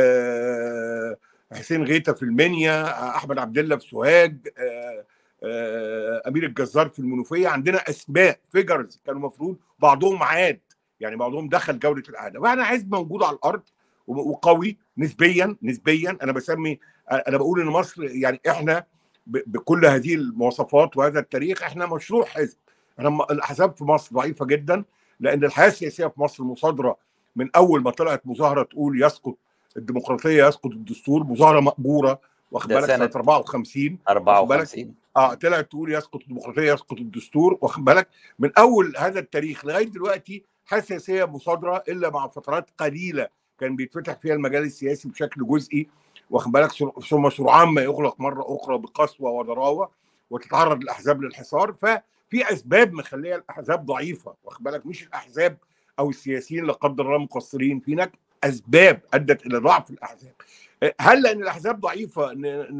Speaker 2: آه حسين غيتا في المنيا احمد عبد الله في سوهاج آه آه امير الجزار في المنوفيه عندنا اسماء فيجرز كانوا المفروض بعضهم عاد يعني بعضهم دخل جوله الاعاده فاحنا حزب موجود على الارض وقوي نسبيا نسبيا انا بسمي انا بقول ان مصر يعني احنا بكل هذه المواصفات وهذا التاريخ احنا مشروع حزب احنا الاحزاب في مصر ضعيفه جدا لان الحياه السياسيه في مصر مصادره من اول ما طلعت مظاهره تقول يسقط الديمقراطيه يسقط الدستور مظاهره مقبوره واخد بالك سنه 54
Speaker 1: 54
Speaker 2: اه طلعت تقول يسقط الديمقراطيه يسقط الدستور واخد بالك من اول هذا التاريخ لغايه دلوقتي حياه سياسيه مصادره الا مع فترات قليله كان بيتفتح فيها المجال السياسي بشكل جزئي واخد بالك ثم سرعان ما يغلق مره اخرى بقسوه وضراوه وتتعرض الاحزاب للحصار ففي اسباب مخليه الاحزاب ضعيفه واخد بالك مش الاحزاب او السياسيين لا قدر الله مقصرين في هناك اسباب ادت الى ضعف الاحزاب هل لان الاحزاب ضعيفه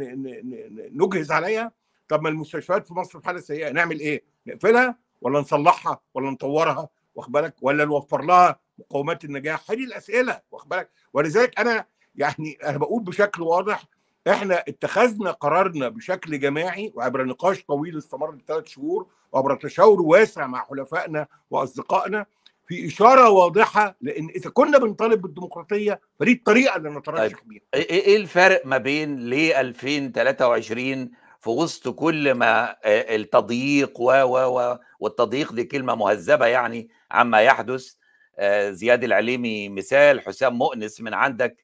Speaker 2: نجهز عليها طب ما المستشفيات في مصر في حاله سيئه نعمل ايه نقفلها ولا نصلحها ولا نطورها واخد بالك ولا نوفر لها مقومات النجاح هذه الاسئله واخد بالك ولذلك انا يعني انا بقول بشكل واضح احنا اتخذنا قرارنا بشكل جماعي وعبر نقاش طويل استمر لثلاث شهور وعبر تشاور واسع مع حلفائنا واصدقائنا في اشاره واضحه لان اذا كنا بنطالب بالديمقراطيه فدي الطريقه اللي نترشح بيها.
Speaker 1: ايه الفرق ما بين ل 2023 في وسط كل ما التضييق و و و والتضييق دي كلمه مهذبه يعني عما يحدث زياد العليمي مثال حسام مؤنس من عندك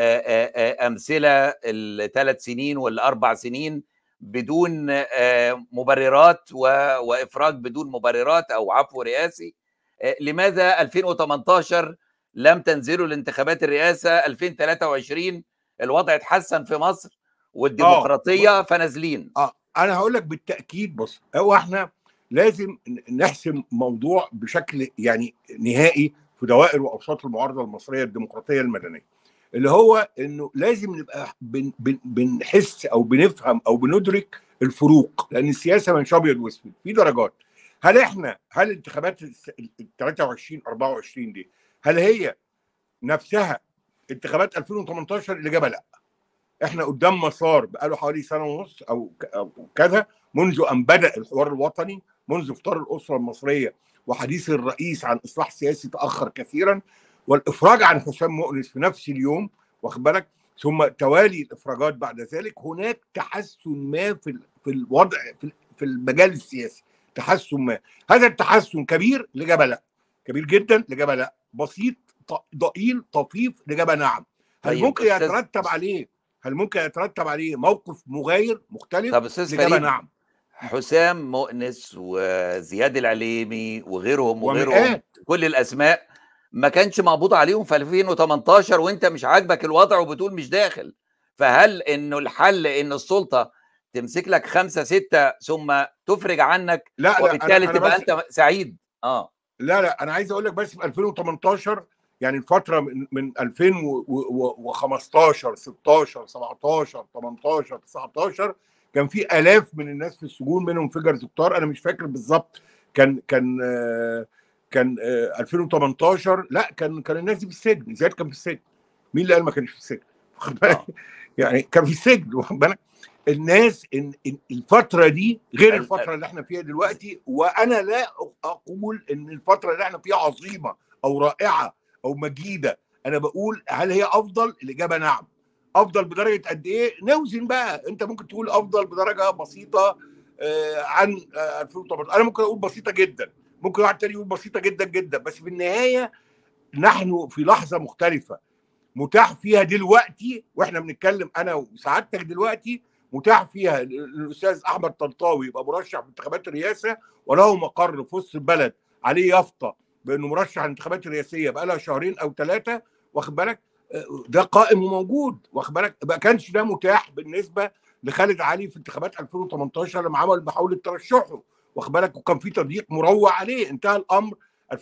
Speaker 1: امثله الثلاث سنين والاربع سنين بدون مبررات وافراج بدون مبررات او عفو رئاسي لماذا 2018 لم تنزلوا لانتخابات الرئاسه 2023 الوضع اتحسن في مصر والديمقراطيه
Speaker 2: آه.
Speaker 1: فنازلين
Speaker 2: اه انا هقول لك بالتاكيد بص هو احنا لازم نحسم موضوع بشكل يعني نهائي في دوائر واوساط المعارضه المصريه الديمقراطيه المدنيه اللي هو انه لازم نبقى بن بن بنحس او بنفهم او بندرك الفروق لان السياسه مش ابيض واسود في درجات هل احنا هل الانتخابات ال 23 24 دي هل هي نفسها انتخابات 2018 الاجابه لا احنا قدام مسار بقاله حوالي سنه ونص او او كذا منذ ان بدا الحوار الوطني منذ افطار الاسره المصريه وحديث الرئيس عن اصلاح سياسي تاخر كثيرا والافراج عن حسام مؤنس في نفس اليوم واخد بالك ثم توالي الافراجات بعد ذلك هناك تحسن ما في في الوضع في في المجال السياسي تحسن ما هذا التحسن كبير الاجابه لا كبير جدا الاجابه لا بسيط ضئيل طفيف الاجابه نعم هل
Speaker 1: طيب
Speaker 2: ممكن
Speaker 1: أستاذ-
Speaker 2: يترتب عليه هل ممكن يترتب عليه موقف مغاير مختلف
Speaker 1: طب استاذ
Speaker 2: الاجابه
Speaker 1: فريد
Speaker 2: نعم
Speaker 1: حسام مؤنس وزياد العليمي وغيرهم وغيرهم
Speaker 2: ومئات
Speaker 1: كل الاسماء ما كانش مقبوض عليهم في 2018 وانت مش عاجبك الوضع وبتقول مش داخل فهل انه الحل ان السلطه تمسك لك خمسه سته ثم تفرج عنك
Speaker 2: لا لا
Speaker 1: وبالتالي
Speaker 2: انا, أنا
Speaker 1: تبقى
Speaker 2: بس
Speaker 1: انت سعيد اه
Speaker 2: لا لا انا عايز اقول لك بس في 2018 يعني الفتره من من 2015 16 17 18 19 كان في الاف من الناس في السجون منهم فيجر دكتور انا مش فاكر بالظبط كان كان آه، كان آه، 2018 لا كان كان الناس دي في السجن زياد كان في السجن مين اللي قال ما كانش في السجن واخد بالك
Speaker 1: آه.
Speaker 2: يعني كان في السجن واخد بالك الناس إن إن الفتره دي غير
Speaker 1: ال-
Speaker 2: الفتره اللي احنا فيها دلوقتي وانا لا اقول ان الفتره اللي احنا فيها عظيمه او رائعه او مجيده انا بقول هل هي افضل الاجابه نعم افضل بدرجه قد ايه نوزن بقى انت ممكن تقول افضل بدرجه بسيطه آه، عن آه، 2018 انا ممكن اقول بسيطه جدا ممكن واحد تاني يقول بسيطه جدا جدا بس في النهايه نحن في لحظه مختلفه متاح فيها دلوقتي واحنا بنتكلم انا وسعادتك دلوقتي متاح فيها الاستاذ احمد طنطاوي يبقى مرشح في انتخابات الرئاسه وله مقر في وسط البلد عليه يافطه بانه مرشح الانتخابات الرئاسيه بقى لها شهرين او ثلاثه واخد بالك آه، ده قائم وموجود واخد بالك ما كانش ده متاح بالنسبه لخالد علي في انتخابات 2018 لما عمل محاوله ترشحه واخد بالك وكان في تضييق مروع عليه انتهى الامر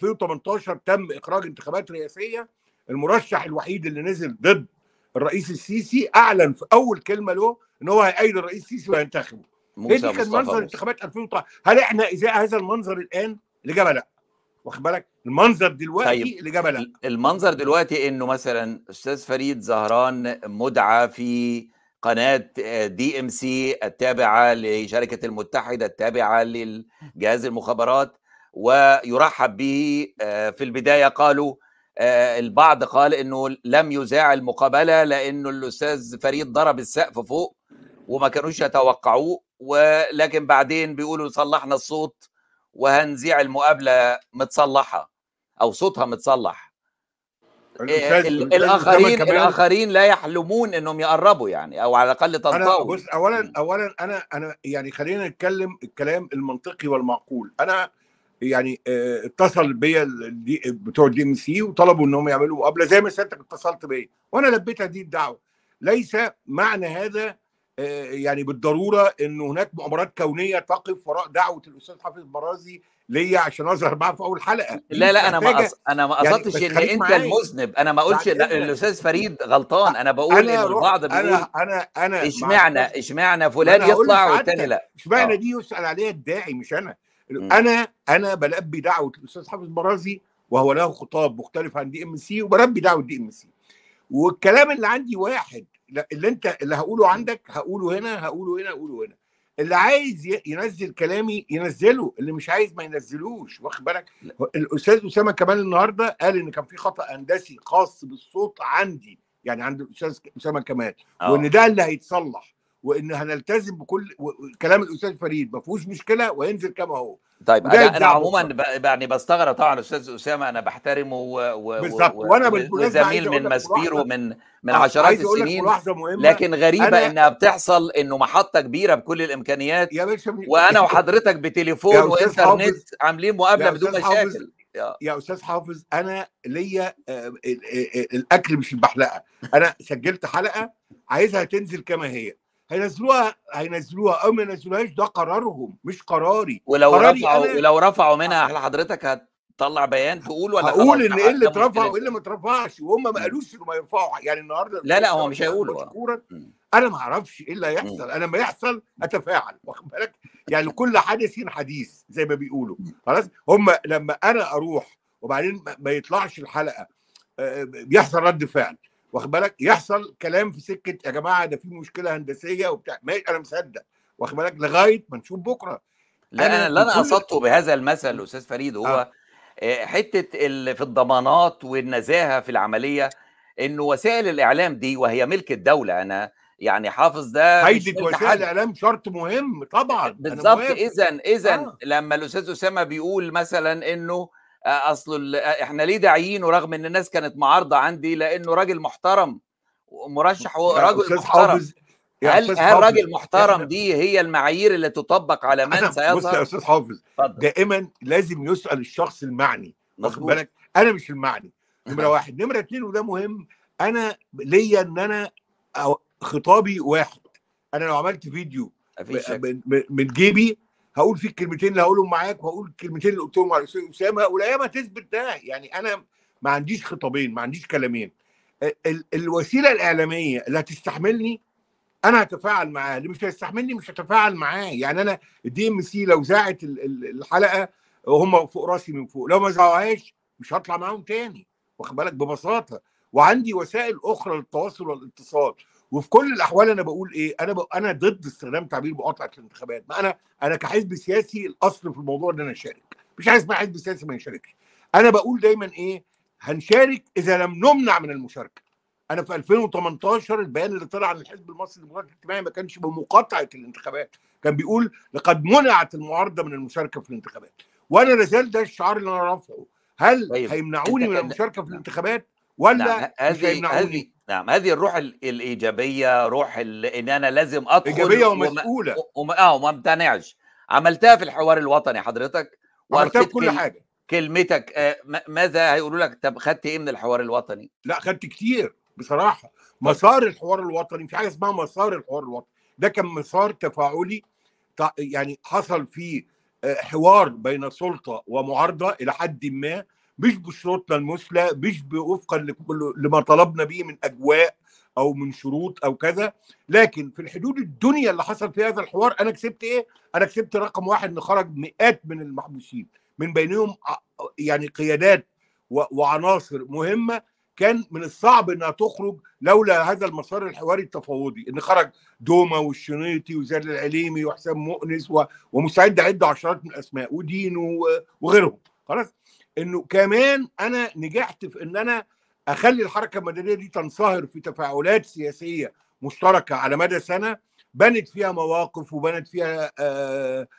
Speaker 2: 2018 تم اخراج انتخابات رئاسيه المرشح الوحيد اللي نزل ضد الرئيس السيسي اعلن في اول كلمه له ان هو هيأيد الرئيس السيسي وينتخبه هي
Speaker 1: موسى
Speaker 2: دي كان
Speaker 1: مصطفى
Speaker 2: منظر
Speaker 1: موسى.
Speaker 2: انتخابات 2018 هل احنا ازاء هذا المنظر الان الاجابه لا واخد بالك المنظر دلوقتي
Speaker 1: طيب.
Speaker 2: الاجابه لا
Speaker 1: المنظر دلوقتي انه مثلا استاذ فريد زهران مدعى في قناه دي ام سي التابعه لشركه المتحده التابعه للجهاز المخابرات ويرحب به آه، في البدايه قالوا آه، البعض قال انه لم يذاع المقابله لانه الاستاذ فريد ضرب السقف فوق وما كانوش يتوقعوه ولكن بعدين بيقولوا صلحنا الصوت وهنذيع المقابله متصلحه او صوتها متصلح
Speaker 2: الأستاذ-
Speaker 1: ال-
Speaker 2: الأستاذ
Speaker 1: الاخرين
Speaker 2: أسامة كمال-
Speaker 1: الاخرين لا يحلمون انهم يقربوا يعني او على الاقل
Speaker 2: انا
Speaker 1: تنطوي
Speaker 2: بص اولا اولا انا انا يعني خلينا نتكلم الكلام المنطقي والمعقول انا يعني آه، اتصل بيا ال- دي- بتوع الدي ام سي وطلبوا انهم يعملوا مقابله زي ما سيادتك اتصلت بيا وانا لبيت هذه الدعوه ليس معنى هذا آه، يعني بالضروره ان هناك مؤامرات كونيه تقف وراء دعوه الاستاذ حافظ برازي ليا عشان اظهر معاه في اول حلقه دي
Speaker 1: لا لا انا ما
Speaker 2: محتاجة-
Speaker 1: أص... انا ما
Speaker 2: يعني
Speaker 1: قصدتش
Speaker 2: بس
Speaker 1: ان
Speaker 2: خليك
Speaker 1: انت
Speaker 2: معايا.
Speaker 1: المذنب انا ما اقولش
Speaker 2: بعد
Speaker 1: ان
Speaker 2: إذنك.
Speaker 1: الاستاذ فريد غلطان انا بقول
Speaker 2: انا
Speaker 1: ان
Speaker 2: رحت-
Speaker 1: البعض بيقول
Speaker 2: انا انا انا مع
Speaker 1: اشمعنى
Speaker 2: الأستاذ
Speaker 1: اشمعنى فلان
Speaker 2: أنا هقول
Speaker 1: يطلع
Speaker 2: لسعادتك.
Speaker 1: والتاني لا
Speaker 2: اشمعنى
Speaker 1: آه.
Speaker 2: دي يسال عليها الداعي مش انا
Speaker 1: مم.
Speaker 2: انا انا بلبي دعوه الاستاذ حافظ برازي وهو له خطاب مختلف عن دي ام سي وبلبي دعوه دي ام سي والكلام اللي عندي واحد لا، اللي انت اللي هقوله عندك هقوله هنا هقوله هنا هقوله هنا اللي عايز ي- ينزل كلامي ينزله اللي مش عايز ما ينزلوش واخد بالك الاستاذ اسامه كمال النهارده قال ان كان في خطا هندسي خاص بالصوت عندي يعني عند الاستاذ اسامه كمال
Speaker 1: آه.
Speaker 2: وان ده اللي هيتصلح وان هنلتزم بكل و- كلام الاستاذ فريد ما فيهوش مشكله وينزل كما هو
Speaker 1: طيب
Speaker 2: وده
Speaker 1: انا انا
Speaker 2: يتذاع
Speaker 1: عموما
Speaker 2: بكرة.
Speaker 1: ب- يعني بستغرب طبعا استاذ اسامه انا بحترمه و... و...
Speaker 2: بالظبط.
Speaker 1: و...
Speaker 2: وأنا
Speaker 1: و-
Speaker 2: بالمناسبة عايز
Speaker 1: وزميل
Speaker 2: أقول
Speaker 1: من
Speaker 2: لك
Speaker 1: ماسبيرو
Speaker 2: ملاحظة-
Speaker 1: من من
Speaker 2: آه،
Speaker 1: عشرات
Speaker 2: عايز اقول لك
Speaker 1: السنين
Speaker 2: ملاحظه مهمه
Speaker 1: لكن غريبه
Speaker 2: أنا-
Speaker 1: انها بتحصل انه محطه كبيره بكل الامكانيات
Speaker 2: يا باشا من-
Speaker 1: وانا وحضرتك بتليفون
Speaker 2: يا أستاذ
Speaker 1: وانترنت
Speaker 2: حافظ-
Speaker 1: عاملين مقابله
Speaker 2: يا
Speaker 1: بدون
Speaker 2: أستاذ حافظ،
Speaker 1: مشاكل يا-
Speaker 2: يا استاذ حافظ انا ليا آه، ال- ال- الاكل مش البحلقه انا سجلت حلقه عايزها تنزل كما هي هينزلوها هينزلوها او ما ينزلوهاش ده قرارهم مش قراري
Speaker 1: ولو
Speaker 2: قراري
Speaker 1: رفعوا
Speaker 2: أنا-
Speaker 1: ولو رفعوا منها هل حضرتك هتطلع بيان تقول ولا
Speaker 2: هقول
Speaker 1: خلاص
Speaker 2: ان
Speaker 1: ده-
Speaker 2: ايه اللي
Speaker 1: ده
Speaker 2: اترفع
Speaker 1: مشكلة؟
Speaker 2: وايه اللي ما اترفعش وهم ما قالوش انه ما يرفعوا يعني النهارده
Speaker 1: لا، لا، هو مش هيقولوا.
Speaker 2: مشكورا
Speaker 1: مم.
Speaker 2: انا ما اعرفش ايه اللي هيحصل انا لما يحصل اتفاعل واخد بالك يعني كل حدث حديث زي ما بيقولوا خلاص هم لما انا اروح وبعدين ما- ما يطلعش الحلقه آه، بيحصل رد فعل واخد بالك يحصل كلام في سكه يا جماعه ده في مشكله هندسيه وبتاع ما انا مصدق واخد بالك لغايه ما نشوف بكره
Speaker 1: لا
Speaker 2: أنا
Speaker 1: انا اللي انا
Speaker 2: في كل-
Speaker 1: قصدته بهذا المثل استاذ فريد هو
Speaker 2: آه.
Speaker 1: آه، حته ال- في الضمانات والنزاهه في العمليه انه وسائل الاعلام دي وهي ملك الدوله انا يعني حافظ ده مش
Speaker 2: هيدة
Speaker 1: ملك
Speaker 2: وسائل
Speaker 1: حد.
Speaker 2: الاعلام شرط مهم طبعا أنا
Speaker 1: بالظبط
Speaker 2: موافق.
Speaker 1: اذا اذا
Speaker 2: آه.
Speaker 1: لما الاستاذ اسامه بيقول مثلا انه آه، اصل ال- آه، احنا ليه داعيينه رغم ان الناس كانت معارضه عندي لانه راجل محترم ومرشح
Speaker 2: يا
Speaker 1: وراجل
Speaker 2: أستاذ
Speaker 1: محترم
Speaker 2: حافظ يا
Speaker 1: هل
Speaker 2: أستاذ
Speaker 1: هل
Speaker 2: حافظ،
Speaker 1: راجل محترم
Speaker 2: إحنا-
Speaker 1: دي هي المعايير اللي تطبق على من
Speaker 2: أنا بص يا
Speaker 1: سيظهر
Speaker 2: استاذ حافظ
Speaker 1: اتفضل
Speaker 2: دائما لازم يسال الشخص المعني واخد
Speaker 1: مظبوط
Speaker 2: بالك انا مش المعني نمره واحد نمره اتنين وده مهم انا ليا ان انا أو- خطابي واحد انا لو عملت فيديو
Speaker 1: مفيش شك
Speaker 2: من- من من جيبي هقول فيه الكلمتين اللي هقولهم معاك وهقول الكلمتين اللي قلتهم على الاستاذ اسامه والايام هتثبت ده يعني انا ما عنديش خطابين ما عنديش كلامين ال- ال- الوسيله الاعلاميه اللي هتستحملني انا هتفاعل معاه اللي مش هيستحملني مش هتفاعل معاه يعني انا الدي ام سي لو ذاعت ال- ال- الحلقه وهم فوق راسي من فوق لو ما ذاعوهاش مش هطلع معاهم تاني واخد بالك ببساطه وعندي وسائل اخرى للتواصل والاتصال وفي كل الاحوال انا بقول ايه انا ب... انا ضد استخدام تعبير مقاطعه الانتخابات ما انا انا كحزب سياسي الاصل في الموضوع ان انا اشارك مش عايز اسمع حزب سياسي ما يشاركش انا بقول دايما ايه هنشارك اذا لم نمنع من المشاركه انا في 2018 البيان اللي طلع عن الحزب المصري للديمقراطيه الاجتماعي ما كانش بمقاطعه الانتخابات كان بيقول لقد منعت المعارضه من المشاركه في الانتخابات وانا لازال ده الشعار اللي انا رافعه هل
Speaker 1: طيب،
Speaker 2: هيمنعوني
Speaker 1: أنت
Speaker 2: من
Speaker 1: كان-
Speaker 2: المشاركه في
Speaker 1: نعم.
Speaker 2: الانتخابات ولا
Speaker 1: نعم
Speaker 2: مش
Speaker 1: هذه
Speaker 2: هيمنعوني
Speaker 1: هذه نعم هذه الروح ال- الايجابيه روح ال- ان انا لازم ادخل
Speaker 2: ايجابيه
Speaker 1: وما-
Speaker 2: ومسؤوله
Speaker 1: وما اه وما امتنعش عملتها في الحوار الوطني حضرتك
Speaker 2: عملتها
Speaker 1: وألقيت
Speaker 2: بكل
Speaker 1: كل-
Speaker 2: حاجه
Speaker 1: كلمتك آه، م- ماذا هيقولوا لك طب خدت ايه من الحوار الوطني
Speaker 2: لا خدت كتير بصراحه مسار الحوار الوطني في حاجه اسمها مسار الحوار الوطني ده كان مسار تفاعلي تع- يعني حصل فيه آه، حوار بين سلطه ومعارضه الى حد ما مش بشروطنا المثلى مش وفقا لك- لما طلبنا به من اجواء او من شروط او كذا لكن في الحدود الدنيا اللي حصل في هذا الحوار انا كسبت ايه؟ انا كسبت رقم واحد ان خرج مئات من المحبوسين من بينهم ع- يعني قيادات و- وعناصر مهمه كان من الصعب انها تخرج لولا هذا المسار الحواري التفاوضي ان خرج دوما والشنيطي وزاد العليمي وحسام مؤنس و... ومستعد اعد عشرات من الاسماء ودينو و- وغيرهم خلاص انه كمان انا نجحت في ان انا اخلي الحركه المدنيه دي تنصهر في تفاعلات سياسيه مشتركه على مدى سنه بنت فيها مواقف وبنت فيها آه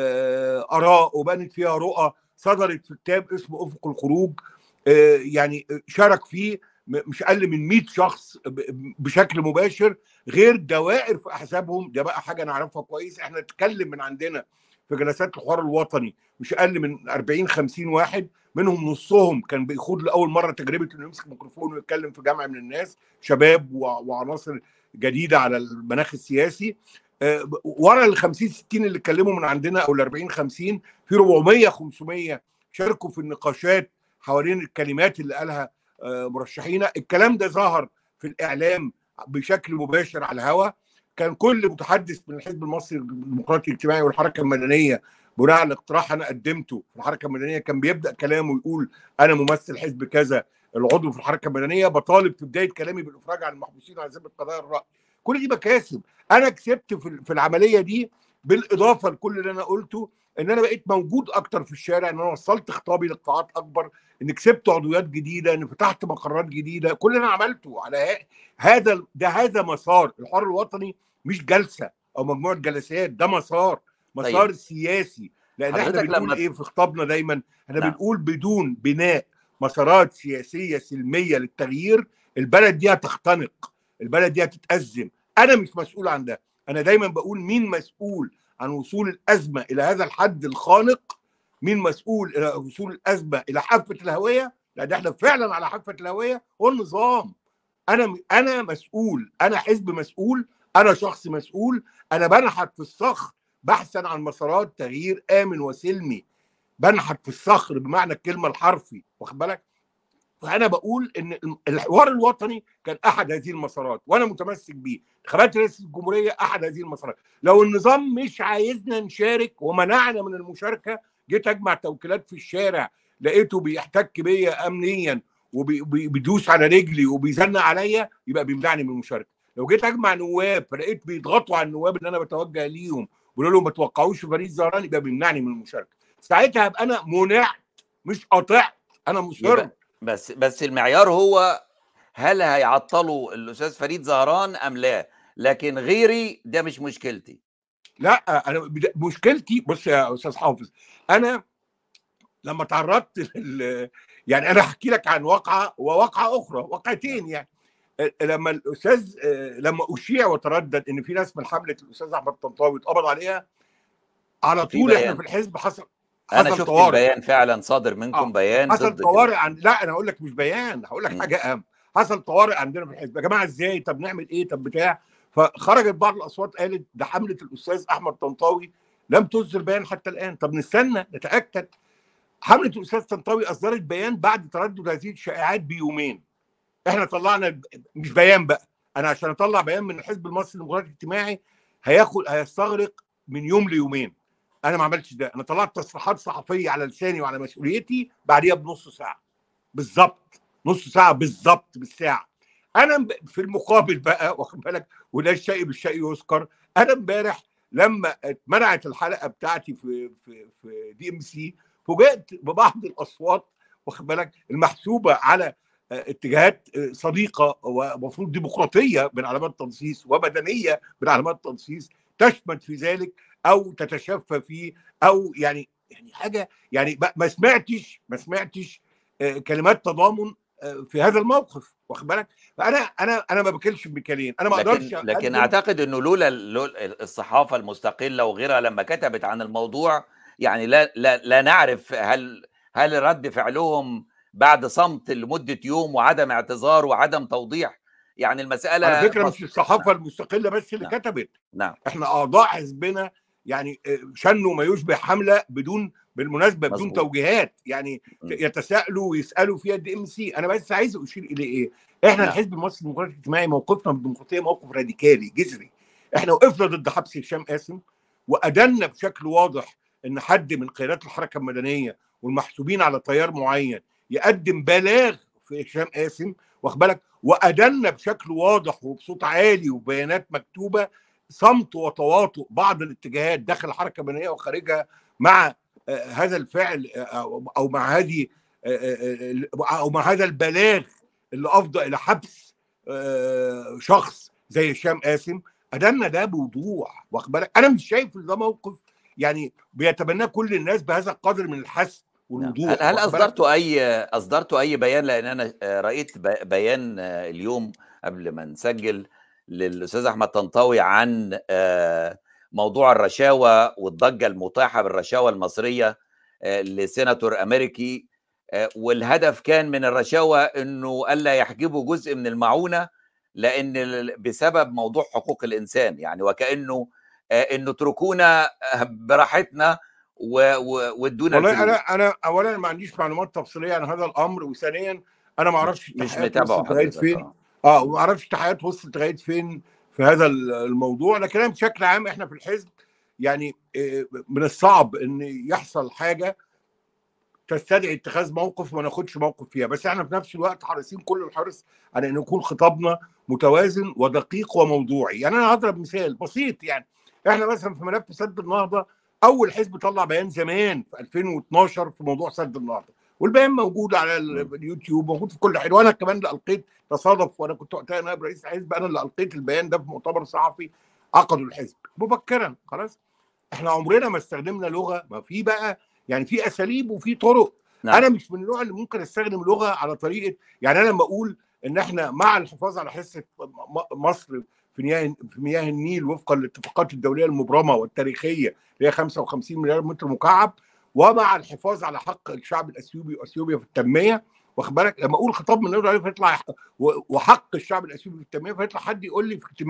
Speaker 2: آه اراء وبنت فيها رؤى صدرت في كتاب اسمه افق الخروج آه يعني شارك فيه م- مش اقل من 100 شخص ب- بشكل مباشر غير دوائر في احزابهم ده بقى حاجه نعرفها كويس احنا نتكلم من عندنا في جلسات الحوار الوطني مش اقل من 40 50 واحد منهم نصهم كان بيخوض لاول مره تجربه انه يمسك ميكروفون ويتكلم في جمع من الناس شباب و- وعناصر جديده على المناخ السياسي آه، ب- ورا ال 50 60 اللي اتكلموا من عندنا او ال 40 50 في 400 500 شاركوا في النقاشات حوالين الكلمات اللي قالها آه، مرشحينا الكلام ده ظهر في الاعلام بشكل مباشر على الهواء كان كل متحدث من الحزب المصري الديمقراطي الاجتماعي والحركه المدنيه بناء على اقتراح انا قدمته في الحركه المدنيه كان بيبدا كلامه يقول انا ممثل حزب كذا العضو في الحركه المدنيه بطالب في بدايه كلامي بالافراج عن المحبوسين على سبيل قضايا الراي كل دي مكاسب انا كسبت في في العمليه دي بالاضافه لكل اللي انا قلته ان انا بقيت موجود اكتر في الشارع ان انا وصلت خطابي لقطاعات اكبر ان كسبت عضويات جديده ان فتحت مقرات جديده كل اللي انا عملته على ه- هذا ده هذا مسار الحوار الوطني مش جلسه او مجموعه جلسات ده مسار مسار
Speaker 1: طيب.
Speaker 2: سياسي لان احنا
Speaker 1: حضرتك
Speaker 2: بنقول
Speaker 1: لما-
Speaker 2: ايه في خطابنا دايما احنا
Speaker 1: نعم.
Speaker 2: بنقول بدون بناء مسارات سياسيه سلميه للتغيير البلد دي هتختنق البلد دي هتتأزم انا مش مسؤول عن ده انا دايما بقول مين مسؤول عن وصول الازمه الى هذا الحد الخانق مين مسؤول الى وصول الازمه الى حافه الهويه لان احنا فعلا على حافه الهويه هو النظام انا انا مسؤول انا حزب مسؤول انا شخص مسؤول انا بنحت في الصخر بحثا عن مسارات تغيير امن وسلمي بنحت في الصخر بمعنى الكلمه الحرفي واخد بالك فانا بقول ان الحوار الوطني كان احد هذه المسارات وانا متمسك بيه انتخابات رئاسه الجمهوريه احد هذه المسارات لو النظام مش عايزنا نشارك ومنعنا من المشاركه جيت اجمع توكيلات في الشارع لقيته بيحتك بيا امنيا وبيدوس على رجلي وبيزنق عليا يبقى بيمنعني من المشاركه لو جيت اجمع نواب فلقيت بيضغطوا على النواب اللي انا بتوجه ليهم بيقولوا لهم ما توقعوش في فريق زهران يبقى بيمنعني من المشاركه ساعتها ابقى انا منعت مش قاطعت انا مصر
Speaker 1: بس بس المعيار هو هل هيعطلوا الاستاذ فريد زهران ام لا لكن غيري ده مش مشكلتي
Speaker 2: لا انا مشكلتي بص يا استاذ حافظ انا لما تعرضت لل... يعني انا احكي لك عن واقعه وواقعه اخرى واقعتين يعني لما الاستاذ لما اشيع وتردد ان في ناس من حمله الاستاذ احمد طنطاوي اتقبض عليها على طول احنا في الحزب حصل
Speaker 1: انا شفت طوارئ. البيان فعلا صادر منكم آه. بيان
Speaker 2: حصل طوارئ عن لا انا هقول لك مش بيان هقول لك حاجه اهم حصل طوارئ عندنا في الحزب يا جماعه ازاي طب نعمل ايه طب بتاع فخرجت بعض الاصوات قالت ده حمله الاستاذ احمد طنطاوي لم تصدر بيان حتى الان طب نستنى نتاكد حمله الاستاذ طنطاوي اصدرت بيان بعد تردد هذه الشائعات بيومين احنا طلعنا مش بيان بقى انا عشان اطلع بيان من الحزب المصري الديمقراطي الاجتماعي هياخد هيستغرق من يوم ليومين انا ما عملتش ده انا طلعت تصريحات صحفيه على لساني وعلى مسؤوليتي بعديها بنص ساعه بالظبط نص ساعه بالظبط بالساعه انا في المقابل بقى واخد بالك وده الشيء بالشيء يذكر انا امبارح لما اتمنعت الحلقه بتاعتي في في في دي ام سي فوجئت ببعض الاصوات واخد بالك المحسوبه على اتجاهات صديقه ومفروض ديمقراطيه من علامات تنصيص ومدنيه من علامات تنصيص تشمت في ذلك او تتشفى فيه او يعني يعني حاجه يعني ما سمعتش ما سمعتش كلمات تضامن في هذا الموقف واخد بالك فانا انا انا ما باكلش بمكانين انا ما اقدرش
Speaker 1: لكن, لكن اعتقد انه لولا الصحافه المستقله وغيرها لما كتبت عن الموضوع يعني لا لا لا نعرف هل هل رد فعلهم بعد صمت لمده يوم وعدم اعتذار وعدم توضيح يعني المساله
Speaker 2: على فكره مش الصحافه نعم. المستقله بس اللي نعم. كتبت
Speaker 1: نعم
Speaker 2: احنا اعضاء حزبنا يعني شنوا ما يشبه حمله بدون بالمناسبه بدون مزبوط. توجيهات يعني م. يتساءلوا ويسالوا فيها الدي ام سي انا بس عايز اشير الى ايه احنا نعم. الحزب المصري الديمقراطي الاجتماعي موقفنا من الديمقراطيه موقف راديكالي جذري احنا وقفنا ضد حبس هشام قاسم وادنا بشكل واضح ان حد من قيادات الحركه المدنيه والمحسوبين على تيار معين يقدم بلاغ في هشام قاسم واخد بالك وادنا بشكل واضح وبصوت عالي وبيانات مكتوبه صمت وتواطؤ بعض الاتجاهات داخل الحركه المدنيه وخارجها مع هذا الفعل او مع هذه او مع هذا البلاغ اللي افضى الى حبس شخص زي هشام قاسم ادلنا ده بوضوح واخد بالك انا مش شايف ان ده موقف يعني بيتبناه كل الناس بهذا القدر من الحسم والوضوح
Speaker 1: هل, هل اصدرتوا اي اصدرتوا اي بيان لان انا رايت بيان اليوم قبل ما نسجل للاستاذ احمد طنطاوي عن موضوع الرشاوى والضجه المتاحه بالرشاوى المصريه لسيناتور امريكي والهدف كان من الرشاوى انه الا يحجبوا جزء من المعونه لان بسبب موضوع حقوق الانسان يعني وكانه انه اتركونا براحتنا وادونا
Speaker 2: والله انا انا اولا ما عنديش معلومات تفصيليه عن هذا الامر وثانيا انا ما اعرفش
Speaker 1: مش متابعه
Speaker 2: لغايه فين اه ما اعرفش التحقيقات وصلت لغايه فين في هذا الموضوع لكن انا بشكل عام احنا في الحزب يعني من الصعب ان يحصل حاجه تستدعي اتخاذ موقف وما ناخدش موقف فيها بس احنا في نفس الوقت حريصين كل الحرص على ان يكون خطابنا متوازن ودقيق وموضوعي يعني انا هضرب مثال بسيط يعني احنا مثلا في ملف سد النهضه اول حزب طلع بيان زمان في 2012 في موضوع سد النهضه والبيان موجود على اليوتيوب موجود في كل حته وانا كمان اللي القيت تصادف وانا كنت وقتها نائب رئيس الحزب انا اللي القيت البيان ده في مؤتمر صحفي عقده الحزب مبكرا خلاص احنا عمرنا ما استخدمنا لغه ما في بقى يعني في اساليب وفي طرق نعم. انا مش من النوع اللي ممكن استخدم لغه على طريقه يعني انا لما اقول ان احنا مع الحفاظ على حصه مصر في مياه في مياه النيل وفقا للاتفاقات الدوليه المبرمه والتاريخيه اللي هي 55 مليار متر مكعب ومع الحفاظ على حق الشعب الاثيوبي واثيوبيا في التنميه واخد بالك لما اقول خطاب من نقدر عليه فيطلع وحق الشعب الاثيوبي في التنميه فيطلع حد يقول لي في اجتماع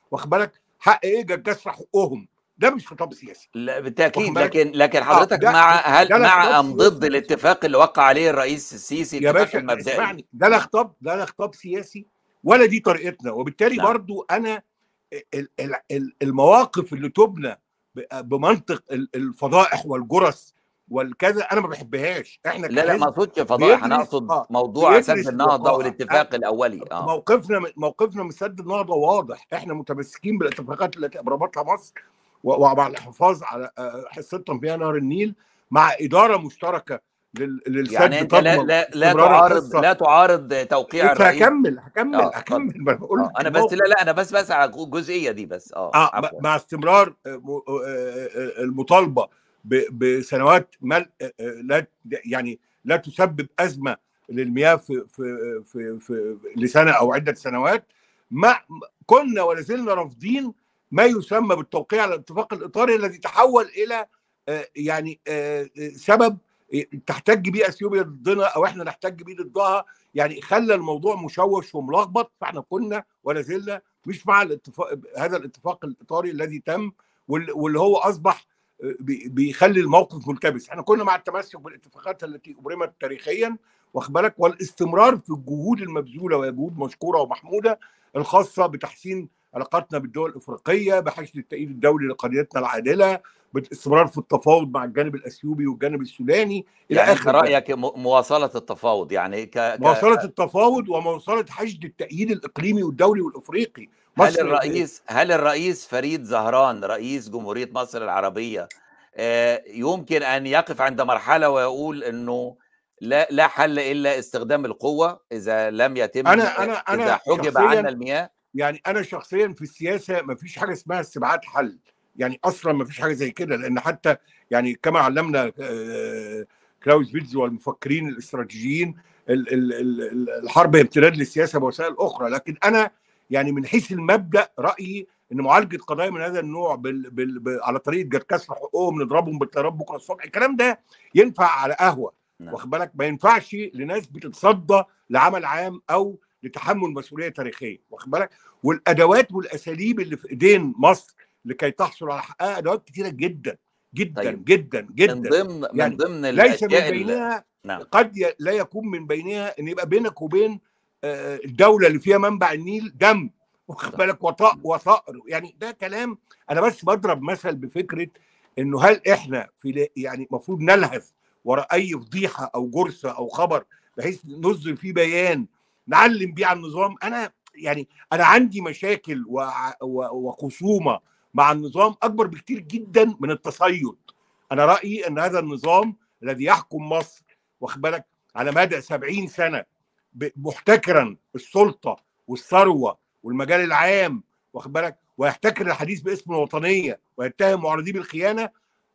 Speaker 2: واخد بالك حق ايه كسر حقوقهم ده مش خطاب سياسي
Speaker 1: لا بالتاكيد
Speaker 2: واخد بالك؟
Speaker 1: لكن لكن
Speaker 2: آه،
Speaker 1: حضرتك
Speaker 2: ده-
Speaker 1: مع هل
Speaker 2: ده لا
Speaker 1: مع
Speaker 2: خطاب
Speaker 1: ام ضد
Speaker 2: سياسي.
Speaker 1: الاتفاق اللي وقع عليه الرئيس السيسي
Speaker 2: يا
Speaker 1: اتفاق
Speaker 2: باشا
Speaker 1: المبدئي
Speaker 2: اسمعني ده لا خطاب ده لا خطاب سياسي ولا دي طريقتنا وبالتالي
Speaker 1: نعم.
Speaker 2: برضو انا ال- ال- ال- المواقف اللي تبنى ب- بمنطق ال- الفضائح والجرس والكذا انا ما بحبهاش احنا
Speaker 1: لا لا ما
Speaker 2: كحزب
Speaker 1: اقصدش فضائح انا
Speaker 2: بيدرس-
Speaker 1: اقصد
Speaker 2: آه،
Speaker 1: موضوع
Speaker 2: بيدرس
Speaker 1: سد النهضه
Speaker 2: آه،
Speaker 1: والاتفاق الاولي اه
Speaker 2: موقفنا موقفنا من سد النهضه واضح احنا متمسكين بالاتفاقات التي ابرمتها مصر و- ومع الحفاظ على آه، حصتنا فيها نهر النيل مع اداره مشتركه لل- للسد
Speaker 1: يعني انت لا
Speaker 2: تضمن
Speaker 1: لا لا
Speaker 2: استمرار
Speaker 1: تعارض
Speaker 2: الحصة.
Speaker 1: لا تعارض توقيع
Speaker 2: لسه
Speaker 1: الرئيس
Speaker 2: هكمل هكمل
Speaker 1: آه،
Speaker 2: هكمل ما أنا بقول
Speaker 1: آه
Speaker 2: لك
Speaker 1: انا بس
Speaker 2: الموقف.
Speaker 1: لا لا انا بس بس على الجزئيه دي بس اه
Speaker 2: اه
Speaker 1: عفوا.
Speaker 2: مع استمرار آه، م- آه، آه، المطالبه ب- بسنوات ملء آه، آه، لا يعني لا تسبب ازمه للمياه في في في, في لسنه او عده سنوات ما كنا ولا زلنا رافضين ما يسمى بالتوقيع على الاتفاق الاطاري الذي تحول الى آه، يعني آه، آه، سبب تحتج بيه اثيوبيا ضدنا او احنا نحتج بيه ضدها يعني خلى الموضوع مشوش وملخبط فاحنا كنا ولا زلنا مش مع الاتفاق هذا الاتفاق الاطاري الذي تم وال- واللي هو اصبح بي- بيخلي الموقف ملتبس احنا كنا مع التمسك بالاتفاقات التي ابرمت تاريخيا واخد بالك والاستمرار في الجهود المبذوله وهي جهود مشكوره ومحموده الخاصه بتحسين علاقاتنا بالدول الافريقيه بحشد التأييد الدولي لقضيتنا العادله بالاستمرار في التفاوض مع الجانب الاثيوبي والجانب السوداني الى
Speaker 1: يعني انت
Speaker 2: اخر ذلك.
Speaker 1: رايك م- مواصله التفاوض يعني ك... ك...
Speaker 2: مواصله التفاوض ومواصله حشد التأييد الاقليمي والدولي والافريقي
Speaker 1: هل
Speaker 2: مصر-
Speaker 1: الرئيس هل الرئيس فريد زهران رئيس جمهورية مصر العربية آه، يمكن أن يقف عند مرحلة ويقول أنه لا لا حل إلا استخدام القوة إذا لم يتم
Speaker 2: أنا- أنا- أنا
Speaker 1: إذا حجب
Speaker 2: شخصياً
Speaker 1: عنا المياه
Speaker 2: يعني انا شخصيا في السياسه ما فيش حاجه اسمها استبعاد حل يعني اصلا ما فيش حاجه زي كده لان حتى يعني كما علمنا آه، كلاوس فيتز والمفكرين الاستراتيجيين ال- ال- ال- الحرب هي امتداد للسياسه بوسائل اخرى لكن انا يعني من حيث المبدا رايي ان معالجه قضايا من هذا النوع بال بال ب- على طريقه جت كسر حقوقهم نضربهم بالطيارات بكره الصبح الكلام ده ينفع على قهوه
Speaker 1: نعم.
Speaker 2: واخد بالك ما ينفعش لناس بتتصدى لعمل عام او لتحمل مسؤوليه تاريخيه واخد بالك والادوات والاساليب اللي في ايدين مصر لكي تحصل على حقها ادوات كثيره جدا جدا
Speaker 1: طيب.
Speaker 2: جدا
Speaker 1: من
Speaker 2: جدا
Speaker 1: ضمن من
Speaker 2: يعني
Speaker 1: ضمن
Speaker 2: ليس من
Speaker 1: الأشياء ال-
Speaker 2: بينها
Speaker 1: نعم
Speaker 2: قد ي- لا يكون من بينها ان يبقى بينك وبين آه، الدوله اللي فيها منبع النيل دم واخد
Speaker 1: صح.
Speaker 2: بالك وطأ وثأر يعني ده كلام انا بس بضرب مثل بفكره انه هل احنا في ل- يعني المفروض نلهث وراء اي فضيحه او جرثه او خبر بحيث نصدر فيه بيان نعلم بيه على النظام انا يعني انا عندي مشاكل وع- و- وخصومه مع النظام اكبر بكتير جدا من التصيد انا رايي ان هذا النظام الذي يحكم مصر واخد بالك على مدى 70 سنه ب- محتكرا السلطه والثروه والمجال العام واخد بالك ويحتكر الحديث باسم الوطنيه ويتهم معارضيه بالخيانه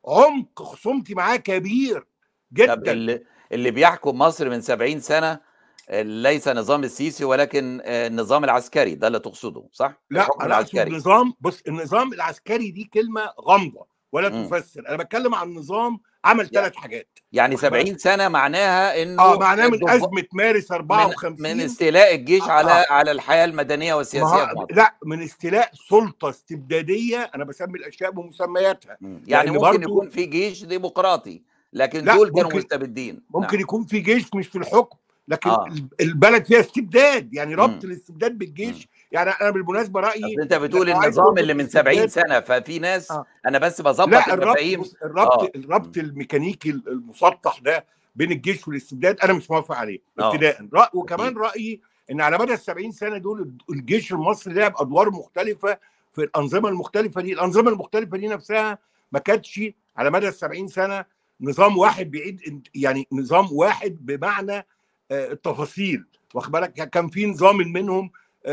Speaker 2: عمق خصومتي معاه كبير
Speaker 1: طب
Speaker 2: جدا
Speaker 1: اللي, اللي بيحكم مصر من 70 سنة آه، ليس نظام السيسي ولكن آه، النظام العسكري ده اللي تقصده صح؟
Speaker 2: لا
Speaker 1: الحكم
Speaker 2: انا اقصد
Speaker 1: العسكري
Speaker 2: نظام بص النظام العسكري دي كلمه غامضه ولا
Speaker 1: مم.
Speaker 2: تفسر انا بتكلم عن نظام عمل ثلاث حاجات
Speaker 1: يعني
Speaker 2: واخد بالك؟
Speaker 1: 70 سنة معناها انه
Speaker 2: اه معناه من
Speaker 1: الضب-
Speaker 2: ازمه مارس
Speaker 1: من,
Speaker 2: 54
Speaker 1: من استيلاء الجيش
Speaker 2: آه،
Speaker 1: على
Speaker 2: آه.
Speaker 1: على الحياة المدنية
Speaker 2: ما
Speaker 1: والسياسية في
Speaker 2: هو-
Speaker 1: مصر
Speaker 2: لا من استيلاء سلطه استبداديه انا بسمي الاشياء بمسمياتها
Speaker 1: مم. يعني
Speaker 2: لأن
Speaker 1: ممكن
Speaker 2: برضو-
Speaker 1: يكون في جيش ديمقراطي لكن
Speaker 2: لا،
Speaker 1: دول كانوا
Speaker 2: ممكن-
Speaker 1: مستبدين
Speaker 2: ممكن
Speaker 1: نعم.
Speaker 2: يكون في جيش مش في الحكم لكن
Speaker 1: آه.
Speaker 2: ال- البلد فيها استبداد يعني ربط
Speaker 1: مم.
Speaker 2: الاستبداد بالجيش يعني انا بالمناسبه رايي
Speaker 1: اصل انت بتقول
Speaker 2: لو عايز
Speaker 1: النظام
Speaker 2: تربط
Speaker 1: اللي من 70
Speaker 2: الاستبداد-
Speaker 1: سنة ففي ناس
Speaker 2: آه.
Speaker 1: انا بس بظبط
Speaker 2: لا الربط
Speaker 1: المفاهيم
Speaker 2: بص، الربط
Speaker 1: آه.
Speaker 2: الربط الميكانيكي المسطح ده بين الجيش والاستبداد انا مش موافق عليه
Speaker 1: آه.
Speaker 2: ابتداء رأ- وكمان رايي ان على مدى ال 70 سنه دول الجيش المصري لعب ادوار مختلفه في الانظمه المختلفه دي الانظمه المختلفه دي نفسها ما كانتش على مدى ال 70 سنه نظام واحد بعيد انت- يعني نظام واحد بمعنى آه، التفاصيل واخد بالك كان في نظام منهم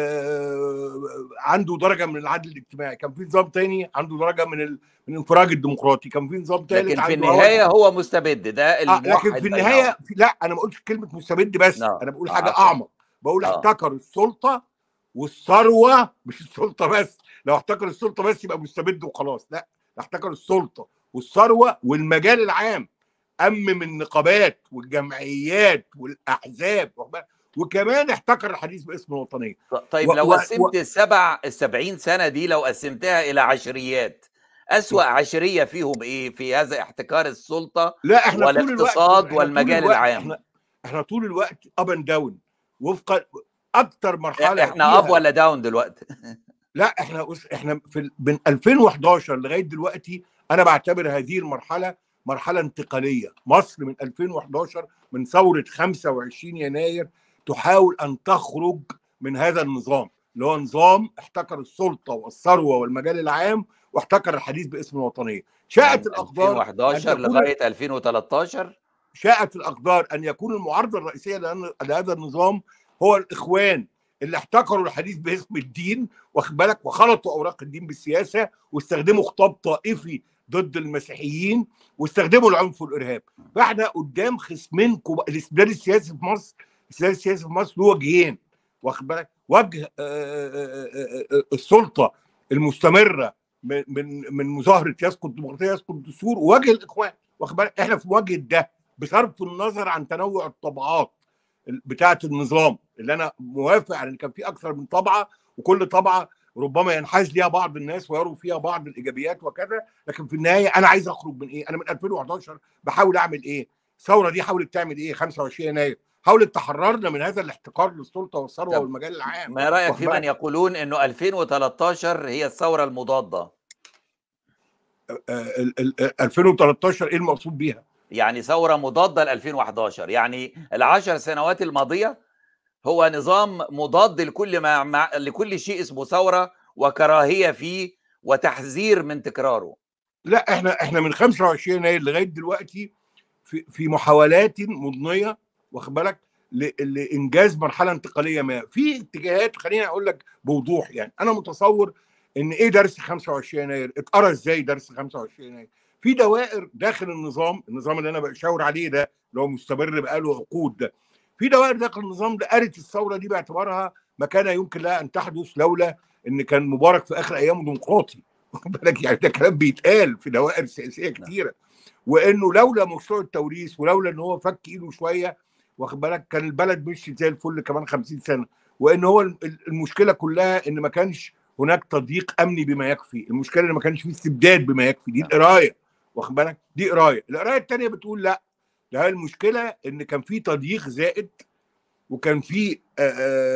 Speaker 2: آه، عنده درجه من العدل الاجتماعي كان في نظام تاني عنده درجه من ال... من الانفراج الديمقراطي كان في نظام ثالث
Speaker 1: لكن في
Speaker 2: عنده
Speaker 1: النهاية هو مستبد ده
Speaker 2: آه لكن
Speaker 1: الموحد
Speaker 2: في
Speaker 1: بينهم.
Speaker 2: النهايه في لا انا ما قلتش كلمه مستبد بس
Speaker 1: آه،
Speaker 2: انا بقول
Speaker 1: آه،
Speaker 2: حاجه
Speaker 1: عفواً.
Speaker 2: اعمق بقول
Speaker 1: آه.
Speaker 2: احتكر السلطه والثروه مش السلطه بس لو احتكر السلطه بس يبقى مستبد وخلاص لا احتكر السلطه والثروه والمجال العام امم النقابات والجمعيات والاحزاب واخد بالك؟ وكمان احتكر الحديث باسم الوطنيه
Speaker 1: طيب
Speaker 2: و-
Speaker 1: لو
Speaker 2: و-
Speaker 1: قسمت السبع السبعين سنة دي لو قسمتها إلى عشريات أسوأ عشرية فيهم إيه في هذا احتكار السلطة
Speaker 2: لا احنا طول الوقت
Speaker 1: والاقتصاد
Speaker 2: احنا طول
Speaker 1: والمجال
Speaker 2: الوقت
Speaker 1: العام.
Speaker 2: احنا, احنا طول الوقت اب اند داون وفق اكتر مرحله
Speaker 1: إحنا أب
Speaker 2: فيها-
Speaker 1: ولا داون دلوقتي
Speaker 2: لا احنا بص- احنا في ال- من 2011 لغايه دلوقتي انا بعتبر هذه المرحله مرحله انتقاليه مصر من 2011 من ثوره 25 يناير تحاول ان تخرج من هذا النظام اللي هو نظام احتكر السلطه والثروه والمجال العام واحتكر الحديث باسم الوطنيه شاءت
Speaker 1: من
Speaker 2: الاقدار
Speaker 1: 2011
Speaker 2: أن تكون-
Speaker 1: لغاية 2013
Speaker 2: شاءت الاقدار ان يكون المعارضه الرئيسيه لأن- لهذا النظام هو الاخوان اللي احتكروا الحديث باسم الدين واخد بالك وخلطوا اوراق الدين بالسياسه واستخدموا خطاب طائفي ضد المسيحيين واستخدموا العنف والارهاب فاحنا قدام خصمين كبار الاستبداد السياسي في مصر الاستبداد السياسي في مصر له وجهين واخد بالك وجه آه، آه، آه، آه، السلطه المستمره من من من مظاهره يسقط الديمقراطيه يسقط الدستور ووجه الاخوان واخد بالك احنا في مواجهه ده بصرف النظر عن تنوع الطبعات بتاعه النظام اللي انا موافق على ان كان في اكثر من طبعه وكل طبعه ربما ينحاز ليها بعض الناس ويروا فيها بعض الايجابيات وكذا لكن في النهايه انا عايز اخرج من ايه؟ انا من 2011 بحاول اعمل ايه؟ الثوره دي حاولت تعمل ايه؟ 25 يناير حاولت تحررنا من هذا الاحتكار للسلطه والثروه
Speaker 1: طب
Speaker 2: والمجال العام
Speaker 1: ما رأيك
Speaker 2: واخد
Speaker 1: في من
Speaker 2: بالك؟
Speaker 1: يقولون إنه 2013 هي الثورة المضادة
Speaker 2: آه، ال- ال- 2013 ايه المقصود بيها؟
Speaker 1: يعني ثورة مضادة ل 2011 يعني العشر سنوات الماضية هو نظام مضاد لكل ما مع لكل شيء اسمه ثورة وكراهية فيه وتحذير من تكراره
Speaker 2: لا احنا احنا من 25 يناير لغايه دلوقتي في في محاولات مضنيه واخد بالك ل- لانجاز مرحله انتقاليه ما في اتجاهات خليني اقول لك بوضوح يعني انا متصور ان ايه درس 25 يناير اتقرا ازاي درس 25 يناير في دوائر داخل النظام النظام اللي انا بشاور عليه ده اللي هو مستمر بقاله عقود ده في دوائر داخل النظام ده قرت الثوره دي باعتبارها ما كان يمكن لها ان تحدث لولا ان كان مبارك في اخر ايامه ديمقراطي واخد بالك يعني ده كلام بيتقال في دوائر سياسيه كتيره وانه لولا مشروع التوريث ولولا ان هو فك ايده شويه واخد بالك كان البلد مشيت زي الفل كمان 50 سنه وان هو ال- ال- المشكله كلها ان ما كانش هناك تضييق امني بما يكفي المشكله ان ما كانش في استبداد بما يكفي دي القرايه واخد بالك دي قرايه القرايه الثانيه بتقول لا ده المشكله ان كان في تضييق زائد وكان في آه،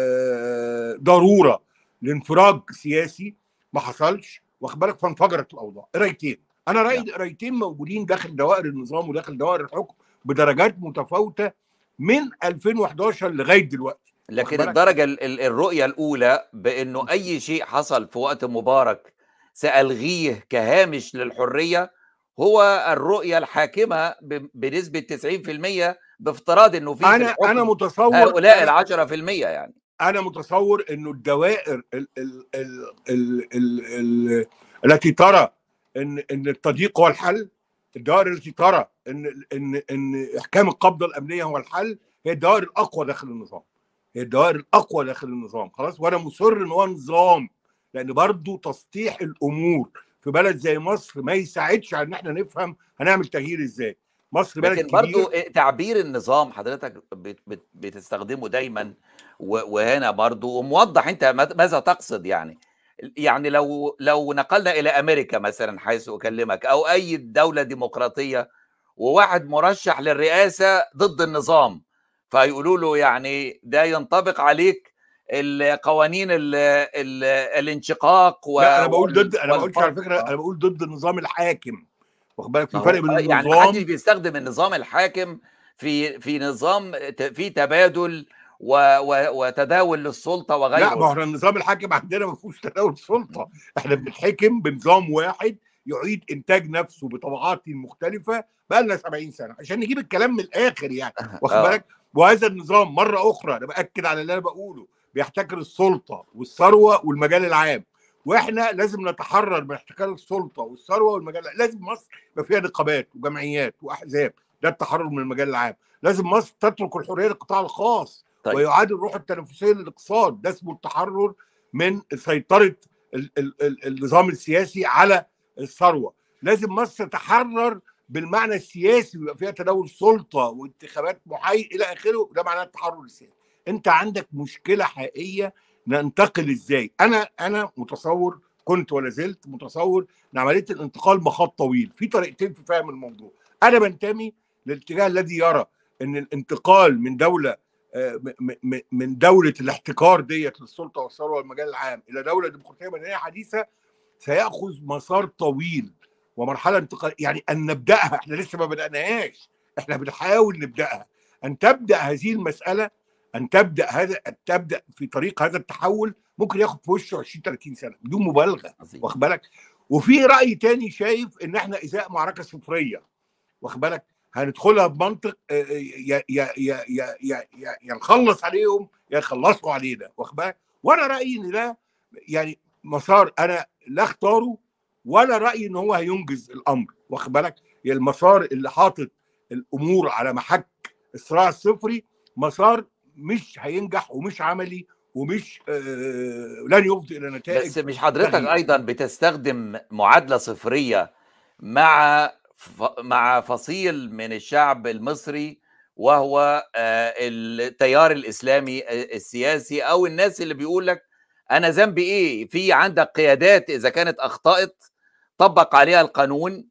Speaker 2: آه، ضروره لانفراج سياسي ما حصلش واخد بالك فانفجرت الاوضاع قرايتين انا رايي قرايتين موجودين داخل دوائر النظام وداخل دوائر الحكم بدرجات متفاوته من 2011 لغايه دلوقتي
Speaker 1: لكن
Speaker 2: بالك؟
Speaker 1: الدرجة ال- ال- الرؤية الأولى بأنه أي شيء حصل في وقت مبارك سألغيه كهامش للحرية هو الرؤية الحاكمة ب- بنسبة 90% بافتراض أنه في في
Speaker 2: انا
Speaker 1: الحكم
Speaker 2: انا متصور
Speaker 1: هؤلاء
Speaker 2: أنا-
Speaker 1: العشرة في المية يعني
Speaker 2: انا متصور انه الدوائر ال ال ال ال ال ال التي ترى ان ان التضييق هو الحل الدوائر التي ترى ان ان ان احكام القبضه الامنيه هو الحل هي الدوائر الاقوى داخل النظام هي الدوائر الاقوى داخل النظام خلاص وانا مصر ان هو نظام لان برضو تسطيح الامور في بلد زي مصر ما يساعدش على ان احنا نفهم هنعمل تغيير ازاي مصر بلد
Speaker 1: لكن
Speaker 2: كبير
Speaker 1: برضو تعبير النظام حضرتك بت- بت- بتستخدمه دايما و- وهنا برضو وموضح انت ماذا ماذا تقصد يعني يعني لو لو نقلنا الى امريكا مثلا حيث اكلمك او اي دوله ديمقراطيه وواحد مرشح للرئاسه ضد النظام فيقولوا له يعني ده ينطبق عليك القوانين ال ال الانشقاق و
Speaker 2: لا انا بقول ضد انا ما بقولش على
Speaker 1: والفرق.
Speaker 2: فكره انا بقول ضد النظام الحاكم واخد بالك في
Speaker 1: ما هو-
Speaker 2: فرق بين
Speaker 1: يعني ما
Speaker 2: النظام
Speaker 1: حدش بيستخدم النظام الحاكم في في نظام ت- في تبادل و و وتداول للسلطه
Speaker 2: لا ما
Speaker 1: وغيره
Speaker 2: هو احنا النظام الحاكم عندنا ما فيهوش تداول سلطه احنا بنتحكم بنظام واحد يعيد انتاج نفسه بطبقات مختلفه بقى لنا 70 سنه عشان نجيب الكلام من الاخر يعني واخد
Speaker 1: آه.
Speaker 2: بالك وهذا النظام مره اخرى انا باكد على اللي انا بقوله بيحتكر السلطه والثروه والمجال العام واحنا لازم نتحرر من احتكار السلطه والثروه والمجال العام. لازم مصر يبقى فيها نقابات وجمعيات واحزاب ده التحرر من المجال العام لازم مصر تترك الحريه للقطاع الخاص
Speaker 1: طيب
Speaker 2: ويعاد الروح التنافسيه للاقتصاد ده اسمه التحرر من سيطره ال- ال- ال- النظام السياسي على الثروه لازم مصر تتحرر بالمعنى السياسي ويبقى فيها تداول سلطه وانتخابات محايد الى اخره ده معناه التحرر السياسي انت عندك مشكله حقيقيه ننتقل ازاي انا انا متصور كنت ولا زلت متصور ان عمليه الانتقال مخاض طويل في طريقتين في فهم الموضوع انا بنتمي للاتجاه الذي يرى ان الانتقال من دوله من دوله الاحتكار ديت للسلطه والثروه والمجال العام الى دوله ديمقراطيه مدنيه حديثه سياخذ مسار طويل ومرحله انتقال يعني ان نبداها احنا لسه ما بداناهاش احنا بنحاول نبداها ان تبدا هذه المساله ان تبدا هذا أن تبدا في طريق هذا التحول ممكن ياخد في وشه 20 30 سنه بدون مبالغه واخد بالك وفي راي تاني شايف ان احنا ازاء معركه صفريه واخد بالك هندخلها بمنطق يا يا يا يا يا يا نخلص عليهم يا يخلصوا علينا واخد بالك وانا رايي ان ده يعني مسار انا لا اختاره ولا رايي ان هو هينجز الامر واخد بالك يعني المسار اللي حاطط الامور على محك الصراع الصفري مسار مش هينجح ومش عملي ومش آه لن يفضي الى نتائج
Speaker 1: بس مش حضرتك ايضا بتستخدم معادله صفريه مع مع فصيل من الشعب المصري وهو آه التيار الاسلامي السياسي او الناس اللي بيقول لك انا ذنبي ايه في عندك قيادات اذا كانت اخطات طبق عليها القانون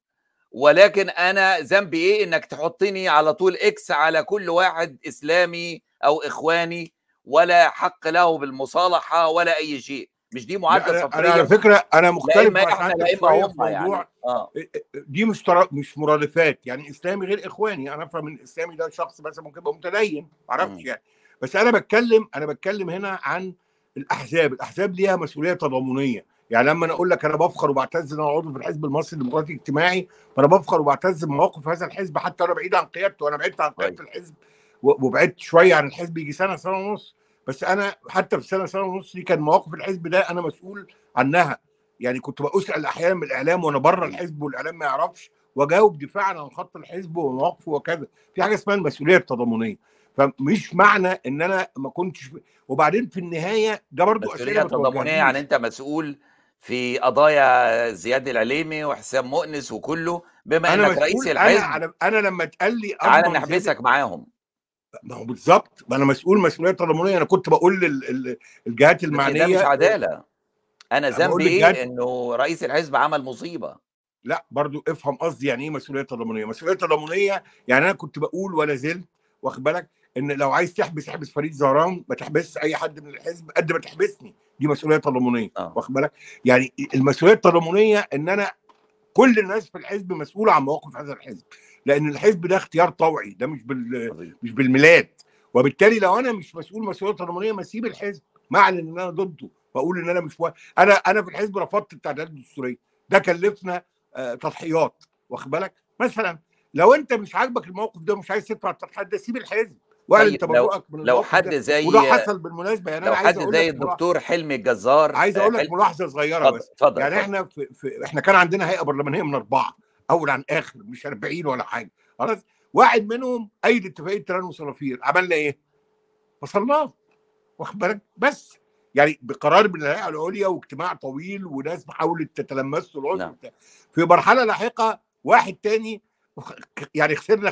Speaker 1: ولكن انا ذنبي ايه انك تحطني على طول اكس على كل واحد اسلامي او اخواني ولا حق له بالمصالحه ولا اي شيء مش دي معادله
Speaker 2: صفريه انا على فكره انا مختلف
Speaker 1: مع حضرتك شويه في موضوع
Speaker 2: يعني.
Speaker 1: آه.
Speaker 2: دي مش مش مرادفات يعني اسلامي غير اخواني انا افهم ان الاسلامي ده شخص مثلا ممكن يبقى متدين ما اعرفش يعني بس انا بتكلم انا بتكلم هنا عن الاحزاب الاحزاب ليها مسؤوليه تضامنيه يعني لما انا اقول لك انا بفخر وبعتز ان انا عضو في الحزب المصري الديمقراطي الاجتماعي فانا بفخر وبعتز بمواقف هذا الحزب حتى انا بعيد عن قيادته وانا بعدت عن قياده الحزب وبعدت شويه عن الحزب يجي سنه سنه ونص بس انا حتى في سنه سنه ونص دي كان مواقف الحزب ده انا مسؤول عنها يعني كنت بسال احيانا من الاعلام وانا بره الحزب والاعلام ما يعرفش واجاوب دفاعا عن خط الحزب ومواقفه وكذا في حاجه اسمها المسؤوليه التضامنيه فمش معنى ان انا ما كنتش وبعدين في النهايه ده برضو
Speaker 1: مسؤوليه تضامنيه يعني انت مسؤول في قضايا زياد العليمي وحسام مؤنس وكله بما
Speaker 2: أنا
Speaker 1: انك رئيس
Speaker 2: مسؤول
Speaker 1: الحزب
Speaker 2: انا انا, أنا لما اتقال لي
Speaker 1: تعالى
Speaker 2: أضمن
Speaker 1: نحبسك معاهم
Speaker 2: ما هو بالظبط ما انا مسؤول مسؤوليه تضامنيه انا كنت بقول للجهات
Speaker 1: بس ده
Speaker 2: المعنيه
Speaker 1: مش عداله انا
Speaker 2: بقول
Speaker 1: ذنبي
Speaker 2: للجهات-
Speaker 1: ايه انه رئيس الحزب عمل مصيبه
Speaker 2: لا برضو افهم قصدي يعني ايه مسؤوليه تضامنيه مسؤوليه تضامنيه يعني انا كنت بقول ولا زلت واخد بالك ان لو عايز تحبس احبس فريد زهران ما تحبسش اي حد من الحزب قد ما تحبسني دي مسؤوليه تضامنيه
Speaker 1: آه.
Speaker 2: واخد بالك يعني المسؤوليه التضامنيه ان انا كل الناس في الحزب مسؤوله عن مواقف هذا الحزب لان الحزب ده اختيار طوعي ده مش بال مش بالميلاد وبالتالي لو انا مش مسؤول مسؤوليه تضامنيه ما اسيب الحزب ما اعلن ان انا ضده واقول ان انا مش و... انا انا في الحزب رفضت التعديلات الدستوريه ده كلفنا آه تضحيات واخد بالك مثلا لو انت مش عاجبك الموقف ده مش عايز تدفع التضحيات ده سيب الحزب واعلن
Speaker 1: طيب لو
Speaker 2: تبرؤك من
Speaker 1: لو
Speaker 2: الموقف
Speaker 1: حد
Speaker 2: ده.
Speaker 1: زي
Speaker 2: وده حصل بالمناسبه يعني
Speaker 1: لو
Speaker 2: انا عايز
Speaker 1: حد
Speaker 2: اقول
Speaker 1: زي
Speaker 2: لك ملاحظة-
Speaker 1: الدكتور حلمي الجزار
Speaker 2: عايز اقول لك
Speaker 1: حلمي-
Speaker 2: ملاحظه صغيره
Speaker 1: اتفضل
Speaker 2: بس
Speaker 1: اتفضل
Speaker 2: يعني
Speaker 1: اتفضل.
Speaker 2: احنا في, في احنا كان عندنا هيئه برلمانيه من اربعه اول عن اخر مش 40 ولا حاجه خلاص واحد منهم ايد اتفاقيه تيران وصنافير عملنا ايه؟ فصلناه واخد بالك بس يعني بقرار من الهيئه العليا واجتماع طويل وناس حاولت تتلمسه العضو
Speaker 1: نعم.
Speaker 2: وبتاع. في مرحله لاحقه واحد تاني يعني خسرنا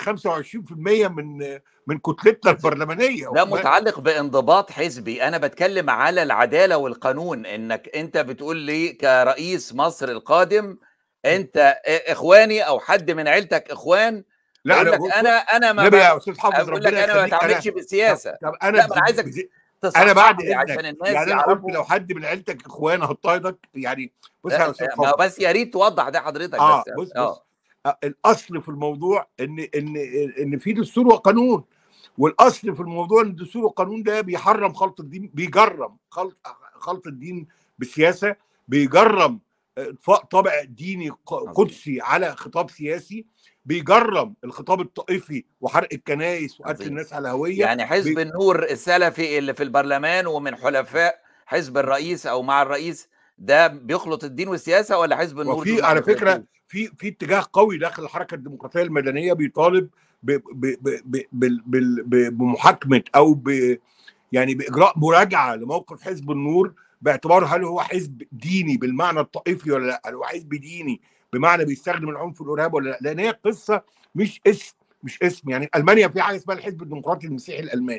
Speaker 2: 25% من من كتلتنا البرلمانيه
Speaker 1: ده
Speaker 2: واخد بالك؟
Speaker 1: متعلق بانضباط حزبي انا بتكلم على العداله والقانون انك انت بتقول لي كرئيس مصر القادم انت اخواني او حد من عيلتك اخوان
Speaker 2: لا
Speaker 1: بقول لك
Speaker 2: بص-
Speaker 1: انا انا ما
Speaker 2: نبي
Speaker 1: ب-
Speaker 2: يا استاذ حافظ
Speaker 1: اقول لك
Speaker 2: ربنا
Speaker 1: انا ما
Speaker 2: يخليك انا
Speaker 1: بتعاملش بالسياسه
Speaker 2: طب انا
Speaker 1: لا، ما أنا عايزك
Speaker 2: بز-
Speaker 1: تصحح
Speaker 2: انا بعد
Speaker 1: لي عشان
Speaker 2: اذنك
Speaker 1: الناس
Speaker 2: يعني انا قلت
Speaker 1: يعرفوا
Speaker 2: لو حد من عيلتك اخوان هطايدك يعني بص
Speaker 1: لا،
Speaker 2: يا استاذ
Speaker 1: ما
Speaker 2: حافظ
Speaker 1: بس يا ريت توضح ده حضرتك
Speaker 2: اه
Speaker 1: بس
Speaker 2: بص
Speaker 1: اه
Speaker 2: بص آه، الاصل في الموضوع ان ان ان في دستور وقانون والاصل في الموضوع ان الدستور والقانون ده بيحرم خلط الدين بيجرم خلط خلط الدين بالسياسه بيجرم اطفاء طابع ديني ق-
Speaker 1: عظيم.
Speaker 2: قدسي على خطاب سياسي بيجرم الخطاب الطائفي وحرق الكنائس وقتل
Speaker 1: عظيم.
Speaker 2: الناس على هويه
Speaker 1: يعني حزب
Speaker 2: بي-
Speaker 1: النور السلفي اللي في البرلمان ومن حلفاء حزب الرئيس او مع الرئيس ده بيخلط الدين والسياسه ولا حزب النور
Speaker 2: وفي
Speaker 1: دول
Speaker 2: على
Speaker 1: مختلفين؟
Speaker 2: فكره في في اتجاه قوي داخل الحركه الديمقراطيه المدنيه بيطالب ب- ب- ب- ب- بال- بال- ب- بمحاكمه او ب يعني باجراء مراجعه لموقف حزب النور باعتباره هل هو حزب ديني بالمعنى الطائفي ولا لا؟ هل هو حزب ديني بمعنى بيستخدم العنف والارهاب ولا لا؟ لان هي قصه مش اسم مش اسم يعني المانيا في حاجه اسمها الحزب الديمقراطي المسيحي الالماني
Speaker 1: نعم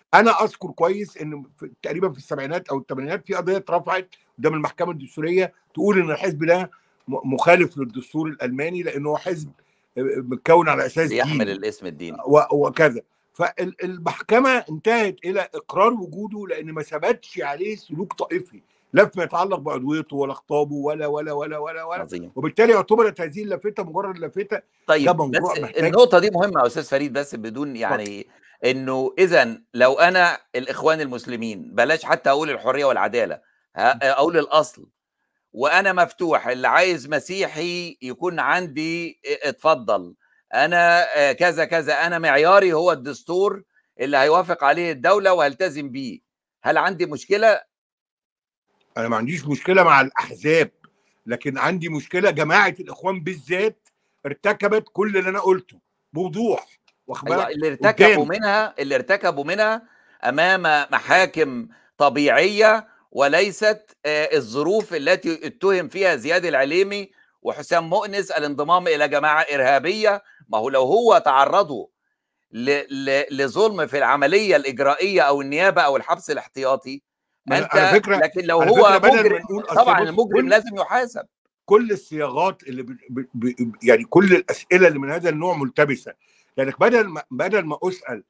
Speaker 2: انا اذكر كويس ان في تقريبا في السبعينات او الثمانينات في قضيه اترفعت قدام المحكمه الدستوريه تقول ان الحزب ده مخالف للدستور الالماني لانه هو حزب متكون على اساس
Speaker 1: يحمل دين الاسم الديني
Speaker 2: وكذا فالمحكمه انتهت الى اقرار وجوده لان ما ثبتش عليه سلوك طائفي لا فيما يتعلق بعضويته ولا خطابه ولا ولا ولا ولا ولا عظيم. وبالتالي اعتبرت هذه اللافته مجرد لافته
Speaker 1: طيب بس محتاج. النقطه دي مهمه يا استاذ فريد بس بدون يعني انه اذا لو انا الاخوان المسلمين بلاش حتى اقول الحريه والعداله اقول الاصل وانا مفتوح اللي عايز مسيحي يكون عندي اتفضل انا كذا كذا انا معياري هو الدستور اللي هيوافق عليه الدوله وهلتزم بيه هل عندي مشكله
Speaker 2: انا ما عنديش مشكله مع الاحزاب لكن عندي مشكله جماعه الاخوان بالذات ارتكبت كل اللي انا قلته بوضوح
Speaker 1: أيوة اللي ارتكبوا منها اللي ارتكبوا منها امام محاكم طبيعيه وليست الظروف التي اتهم فيها زياد العليمي وحسام مؤنس الانضمام الى جماعه ارهابيه ما هو لو هو تعرضوا لظلم في العمليه الاجرائيه او النيابه او الحبس الاحتياطي انت
Speaker 2: على فكرة
Speaker 1: لكن لو هو مجرم طبعا المجرم لازم يحاسب
Speaker 2: كل الصياغات اللي ب... ب... يعني كل الاسئله اللي من هذا النوع ملتبسه يعني بدل ما بدل ما اسال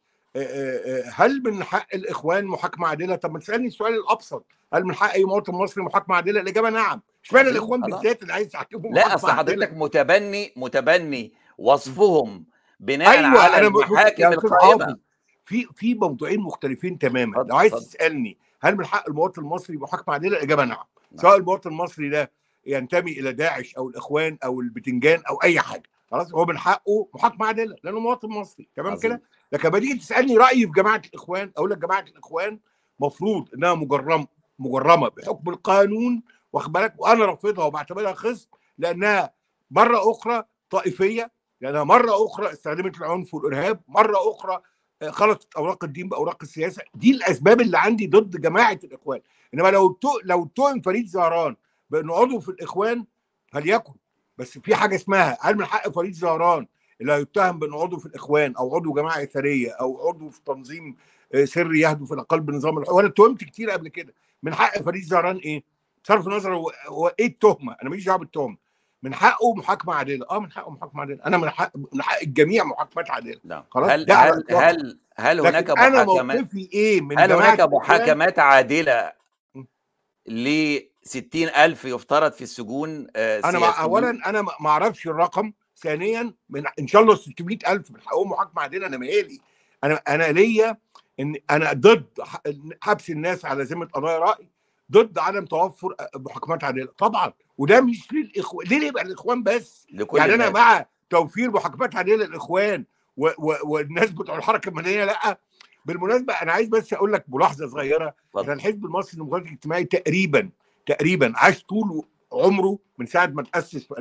Speaker 2: هل من حق الاخوان محاكمه عادله؟ طب ما تسالني السؤال الابسط هل من حق اي مواطن مصري محاكمه عادله؟ الاجابه نعم، اشمعنى الاخوان بالذات اللي عايز تحكمهم
Speaker 1: لا اصل حضرتك متبني متبني وصفهم بناء أيوة على المحاكم القائمه
Speaker 2: في في موضوعين مختلفين تماما لو عايز تسالني هل من حق المواطن المصري محاكمه عادله؟ الاجابه نعم. نعم سواء المواطن المصري ده ينتمي الى داعش او الاخوان او البتنجان او اي حاجه خلاص هو من حقه محاكمه عادله لانه مواطن مصري تمام كده لكن لما تيجي تسالني رايي في جماعه الاخوان اقول لك جماعه الاخوان مفروض انها مجرمه مجرمه بحكم القانون واخد بالك وانا رافضها وبعتبرها خصم لانها مره اخرى طائفيه لانها مره اخرى استخدمت العنف والارهاب مره اخرى خلطت اوراق الدين باوراق السياسه دي الاسباب اللي عندي ضد جماعه الاخوان انما لو لو اتهم فريد زهران بانه عضو في الاخوان فليكن بس في حاجه اسمها هل من حق فريد زهران اللي هيتهم بانه عضو في الاخوان او عضو جماعه اثريه او عضو في تنظيم سري يهدف الى قلب نظام الحكم وانا اتهمت كتير قبل كده من حق فريد زهران ايه؟ بصرف النظر هو, هو ايه التهمه؟ انا ماليش دعوه بالتهمه من حقه محاكمه عادله اه من حقه محاكمه عادله انا من حق من حق الجميع محاكمات عادله
Speaker 1: لا. خلاص هل هل هل, هل هناك
Speaker 2: انا موقفي ايه من
Speaker 1: هل هناك محاكمات عادله ل 60000 يفترض في السجون
Speaker 2: انا مع اولا انا ما اعرفش الرقم ثانيا من ان شاء الله 600000 من حقهم محاكمه عادله انا مالي انا انا ليا ان انا ضد حبس الناس على ذمه قضايا راي ضد عدم توفر محاكمات عادله طبعا وده مش للاخوان ليه يبقى الاخوان بس يعني انا مع توفير محاكمات عادله للاخوان و... و... والناس بتوع الحركه المدنيه لا بالمناسبه انا عايز بس اقول لك ملاحظه صغيره احنا الحزب المصري الديمقراطي الاجتماعي تقريبا تقريبا عاش طول عمره من ساعه ما تاسس في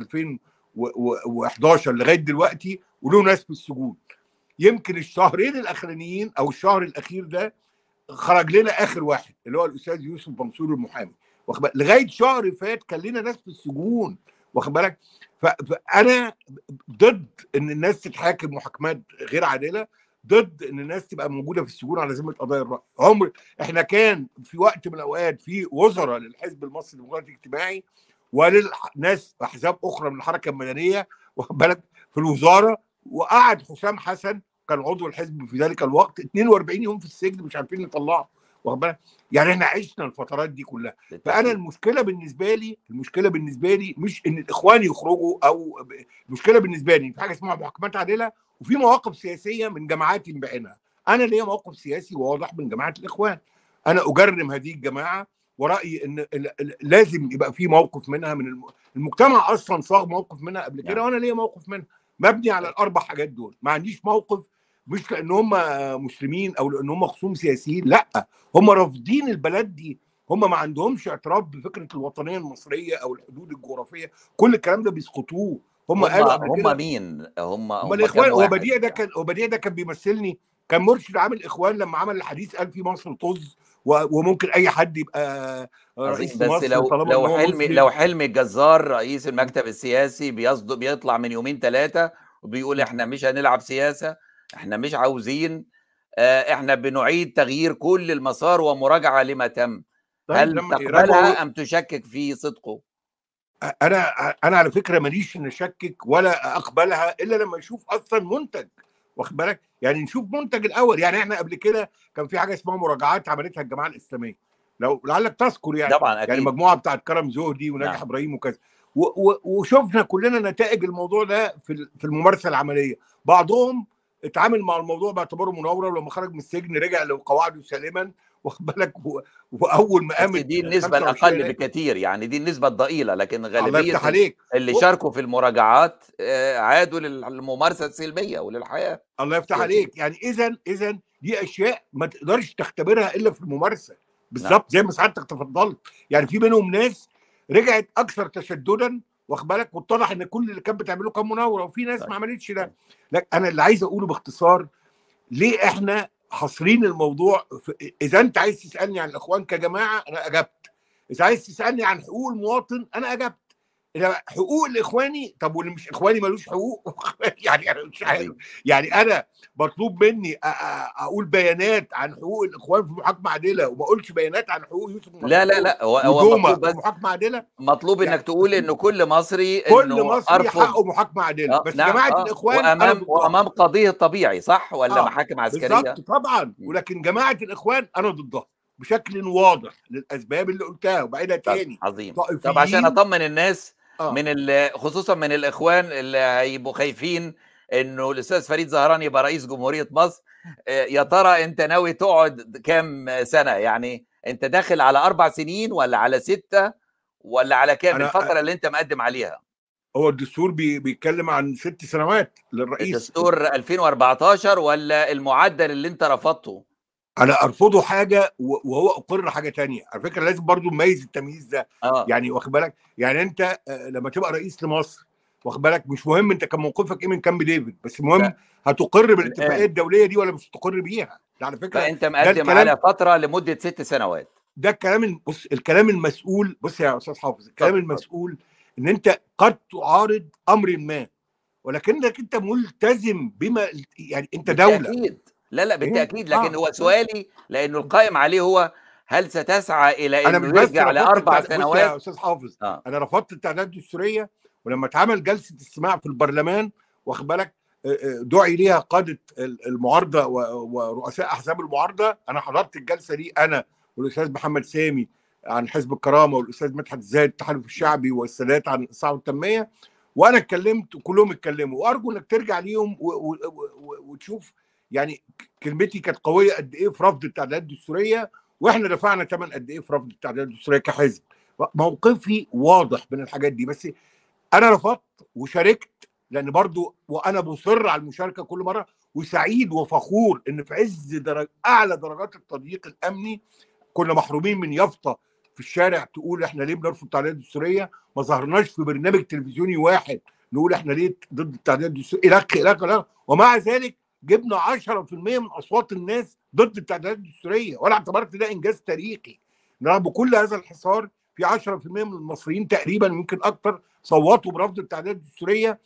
Speaker 2: 2011 لغايه دلوقتي وله ناس في السجون يمكن الشهرين الاخرانيين او الشهر الاخير ده خرج لنا اخر واحد اللي هو الاستاذ يوسف منصور المحامي واخد بالك لغايه شهر فات كان لنا ناس في السجون واخد بالك فانا ضد ان الناس تتحاكم محاكمات غير عادله ضد ان الناس تبقى موجوده في السجون على ذمه قضايا الراي عمر احنا كان في وقت من الاوقات في وزراء للحزب المصري الديمقراطي الاجتماعي وللناس احزاب اخرى من الحركه المدنيه واخد بالك في الوزاره وقعد حسام حسن كان عضو الحزب في ذلك الوقت 42 يوم في السجن مش عارفين نطلعه واخد بالك يعني احنا عشنا الفترات دي كلها فانا المشكله بالنسبه لي المشكله بالنسبه لي مش ان الاخوان يخرجوا او المشكله بالنسبه لي في حاجه اسمها محاكمات عادله وفي مواقف سياسيه من جماعات بعينها انا ليا موقف سياسي واضح من جماعه الاخوان انا اجرم هذه الجماعه ورايي ان لازم يبقى في موقف منها من المجتمع اصلا صاغ موقف منها قبل كده وانا ليا موقف منها مبني على الاربع حاجات دول ما عنديش موقف مش لان هم مسلمين او لان هم خصوم سياسيين لا هم رافضين البلد دي هم ما عندهمش اعتراف بفكره الوطنيه المصريه او الحدود الجغرافيه كل الكلام ده بيسقطوه هم قالوا
Speaker 1: هم مين هم
Speaker 2: هم الاخوان هو بديع ده كان هو بديع ده كان بيمثلني كان مرشد عامل اخوان لما عمل الحديث قال في مصر طز وممكن اي حد يبقى
Speaker 1: رئيس بس مصر لو لو حلمي لو حلمي الجزار رئيس المكتب السياسي بيصدق بيطلع من يومين ثلاثه وبيقول احنا مش هنلعب سياسه احنا مش عاوزين آه، احنا بنعيد تغيير كل المسار ومراجعه لما تم
Speaker 2: طيب
Speaker 1: هل
Speaker 2: لما
Speaker 1: تقبلها
Speaker 2: يراجعوا
Speaker 1: ام تشكك في صدقه
Speaker 2: انا انا على فكره ماليش ان اشكك ولا اقبلها الا لما اشوف اصلا منتج واخد بالك يعني نشوف منتج الاول يعني احنا قبل كده كان في حاجه اسمها مراجعات عملتها الجماعه الاسلاميه لو لعلك تذكر يعني
Speaker 1: طبعا
Speaker 2: يعني
Speaker 1: اكيد
Speaker 2: مجموعه بتاعت كرم زهدي وناجح
Speaker 1: نعم.
Speaker 2: ابراهيم وكذا و- و- وشفنا كلنا نتائج الموضوع ده في ال- في الممارسه العمليه بعضهم اتعامل مع الموضوع باعتباره مناوره ولما خرج من السجن رجع لقواعده سالما واخد بالك و- واول ما
Speaker 1: بس
Speaker 2: قامت
Speaker 1: دي النسبه
Speaker 2: 25
Speaker 1: الاقل
Speaker 2: يناير
Speaker 1: بكثير يعني دي النسبه الضئيله لكن
Speaker 2: الله
Speaker 1: غالبيه
Speaker 2: يفتح عليك
Speaker 1: اللي
Speaker 2: و-
Speaker 1: شاركوا في المراجعات آه، عادوا للممارسه السلميه وللحياه
Speaker 2: الله يفتح
Speaker 1: السياسيه
Speaker 2: عليك يعني اذا اذا دي اشياء ما تقدرش تختبرها الا في الممارسه بالظبط زي ما سعادتك تفضلت يعني في منهم ناس رجعت اكثر تشددا واخد بالك واتضح ان كل اللي كانت بتعمله كان مناوره وفي ناس
Speaker 1: طيب
Speaker 2: ما عملتش
Speaker 1: طيب
Speaker 2: ده لكن انا اللي عايز اقوله باختصار ليه احنا حاصرين الموضوع في اذا انت عايز تسالني عن الاخوان كجماعه انا اجبت اذا عايز تسالني عن حقوق المواطن انا اجبت إذا حقوق الاخواني طب واللي مش اخواني ملوش حقوق يعني انا مش عارف
Speaker 1: عظيم
Speaker 2: يعني انا مطلوب مني أ- أ- اقول بيانات عن حقوق الاخوان في محاكمه عادله وما اقولش بيانات عن حقوق يوسف
Speaker 1: لا لا
Speaker 2: منصور
Speaker 1: لا هو هو
Speaker 2: ودوما
Speaker 1: مطلوب
Speaker 2: في
Speaker 1: بس
Speaker 2: محاكمه عادله
Speaker 1: مطلوب انك
Speaker 2: يعني
Speaker 1: تقول انه كل مصري
Speaker 2: كل
Speaker 1: انه
Speaker 2: مصري
Speaker 1: ارفض
Speaker 2: حقه محاكمه عادله
Speaker 1: اه
Speaker 2: بس
Speaker 1: نعم
Speaker 2: جماعه
Speaker 1: اه
Speaker 2: الاخوان انا
Speaker 1: وامام
Speaker 2: ضدها
Speaker 1: وامام قضيه طبيعي صح ولا
Speaker 2: اه
Speaker 1: محاكم عسكريه
Speaker 2: بالظبط طبعا
Speaker 1: مم.
Speaker 2: ولكن جماعه الاخوان انا ضدها بشكل واضح للاسباب اللي قلتها وبعيدها
Speaker 1: طب
Speaker 2: تاني
Speaker 1: عظيم طب عشان
Speaker 2: طائفيين
Speaker 1: اطمن الناس
Speaker 2: اه
Speaker 1: من ال- خصوصا من الاخوان اللي هيبقوا خايفين انه الاستاذ فريد زهران يبقى رئيس جمهوريه مصر آه، يا ترى انت ناوي تقعد كام سنه يعني انت داخل على اربع سنين ولا على سته ولا على كام
Speaker 2: انا
Speaker 1: الفتره اللي انت مقدم عليها
Speaker 2: هو الدستور بي بيتكلم عن ست سنوات للرئيس
Speaker 1: الدستور 2014 ولا المعدل اللي انت رفضته
Speaker 2: انا ارفضه حاجه و- وهو اقر حاجه تانية على فكره لازم برضو نميز التمييز ده
Speaker 1: اه
Speaker 2: يعني واخد بالك يعني انت آه، لما تبقى رئيس لمصر واخد بالك مش مهم انت كان موقفك ايه من كامب ديفيد بس المهم
Speaker 1: لا
Speaker 2: هتقر بالاتفاقيه
Speaker 1: الان
Speaker 2: الدوليه دي ولا مش هتقر بيها ده على فكره
Speaker 1: فانت
Speaker 2: ده
Speaker 1: مقدم
Speaker 2: الكلام
Speaker 1: على فتره لمده ست سنوات
Speaker 2: ده الكلام الم- بص الكلام المسؤول بص يا استاذ حافظ الكلام
Speaker 1: اتفضل اتفضل
Speaker 2: المسؤول ان انت قد تعارض امر ما ولكنك انت ملتزم بما يعني انت دوله
Speaker 1: بالتاكيد لا لا
Speaker 2: ايه
Speaker 1: بالتاكيد لكن
Speaker 2: اه
Speaker 1: هو سؤالي لانه القائم عليه هو هل ستسعى الى
Speaker 2: انا
Speaker 1: انه
Speaker 2: مش بس
Speaker 1: يرجع
Speaker 2: رفضت
Speaker 1: لاربع
Speaker 2: التعداد بص يا
Speaker 1: سنوات
Speaker 2: استاذ حافظ
Speaker 1: اه
Speaker 2: انا رفضت التعداد الدستوريه ولما اتعمل جلسه استماع في البرلمان واخد بالك آه، آه، دعي ليها قاده ال- المعارضه و- ورؤساء احزاب المعارضه انا حضرت الجلسه دي انا والاستاذ محمد سامي عن حزب الكرامه والاستاذ مدحت زايد التحالف الشعبي والسادات عن الصحه والتنميه وانا اتكلمت وكلهم اتكلموا وارجو انك ترجع ليهم و- و- و- وتشوف يعني كلمتي كانت قويه قد ايه في رفض التعديلات الدستوريه واحنا دفعنا ثمن قد ايه في رفض التعديلات الدستوريه كحزب موقفي واضح من الحاجات دي بس انا رفضت وشاركت لان برضو وانا مصر على المشاركه كل مره وسعيد وفخور ان في عز درج اعلى درجات التضييق الامني كنا محرومين من يافطه في الشارع تقول احنا ليه بنرفض التعديلات الدستوريه ما ظهرناش في برنامج تلفزيوني واحد نقول احنا ليه ضد التعديلات الدستوريه الى الى الى ومع ذلك جبنا 10% من اصوات الناس ضد التعديلات الدستوريه وانا اعتبرت ده انجاز تاريخي رغم كل هذا الحصار في 10% من المصريين تقريبا يمكن اكتر صوتوا برفض التعديلات الدستوريه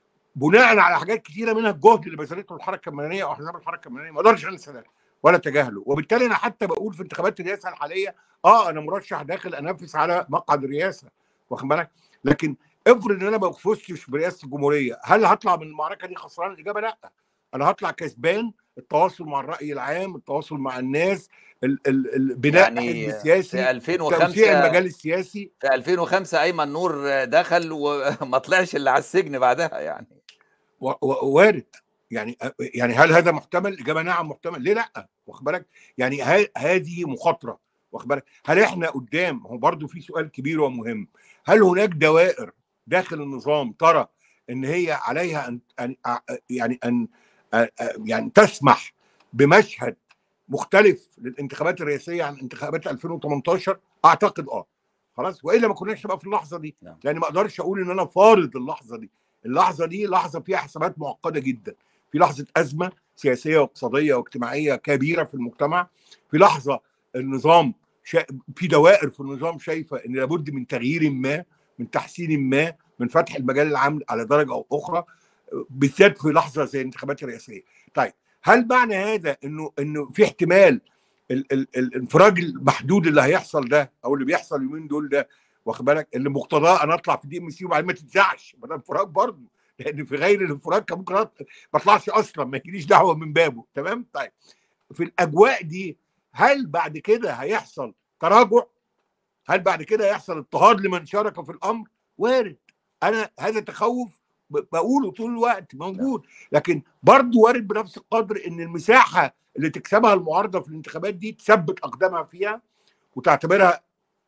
Speaker 2: بناء على حاجات كثيره منها الجهد اللي بذلته الحركه المدنيه او احزاب الحركه المدنيه ما اقدرش انسى ده ولا تجاهله وبالتالي انا حتى بقول في انتخابات الرئاسه الحاليه اه انا مرشح داخل انافس على مقعد الرئاسه واخد بالك لكن افرض ان انا ما فزتش برئاسه الجمهوريه هل هطلع من المعركه دي خسران الاجابه لا انا هطلع كسبان التواصل مع الراي العام التواصل مع الناس ال ال ال بناء
Speaker 1: يعني
Speaker 2: حزب سياسي
Speaker 1: في 2005
Speaker 2: توسيع المجال السياسي
Speaker 1: في 2005 ايمن نور دخل وما طلعش الا على السجن بعدها يعني
Speaker 2: و- و- وارد يعني يعني هل هذا محتمل؟ الاجابه نعم محتمل ليه لا؟ واخد بالك؟ يعني ه- هذه مخاطره واخد بالك؟ هل احنا قدام هو برضو في سؤال كبير ومهم هل هناك دوائر داخل النظام ترى ان هي عليها ان أن يعني ان يعني تسمح بمشهد مختلف للانتخابات الرئاسيه عن انتخابات 2018 اعتقد اه خلاص والا ما كناش نبقى في اللحظه دي
Speaker 1: نعم.
Speaker 2: لان ما اقدرش اقول ان انا فارض اللحظه دي اللحظه دي لحظه فيها حسابات معقده جدا في لحظه ازمه سياسيه واقتصاديه واجتماعيه كبيره في المجتمع في لحظه النظام شا... في دوائر في النظام شايفه ان لابد من تغيير ما من تحسين ما من فتح المجال العام على درجه او اخرى بالذات في لحظه زي الانتخابات الرئاسيه طيب هل معنى هذا انه انه في احتمال ال- ال- الانفراج المحدود اللي هيحصل ده او اللي بيحصل اليومين دول ده واخد بالك اللي مقتضاه انا اطلع في دي ام سي وبعدين ما تتذاعش ما ده انفراج برضه لان في غير الانفراج كان ممكن أط- ما اطلعش اصلا ما يجيليش دعوه من بابه تمام طيب في الاجواء دي هل بعد كده هيحصل تراجع هل بعد كده هيحصل اضطهاد لمن شارك في الامر وارد انا هذا تخوف ب- بقوله طول الوقت موجود لكن برضه وارد بنفس القدر ان المساحه اللي تكسبها المعارضه في الانتخابات دي تثبت اقدامها فيها وتعتبرها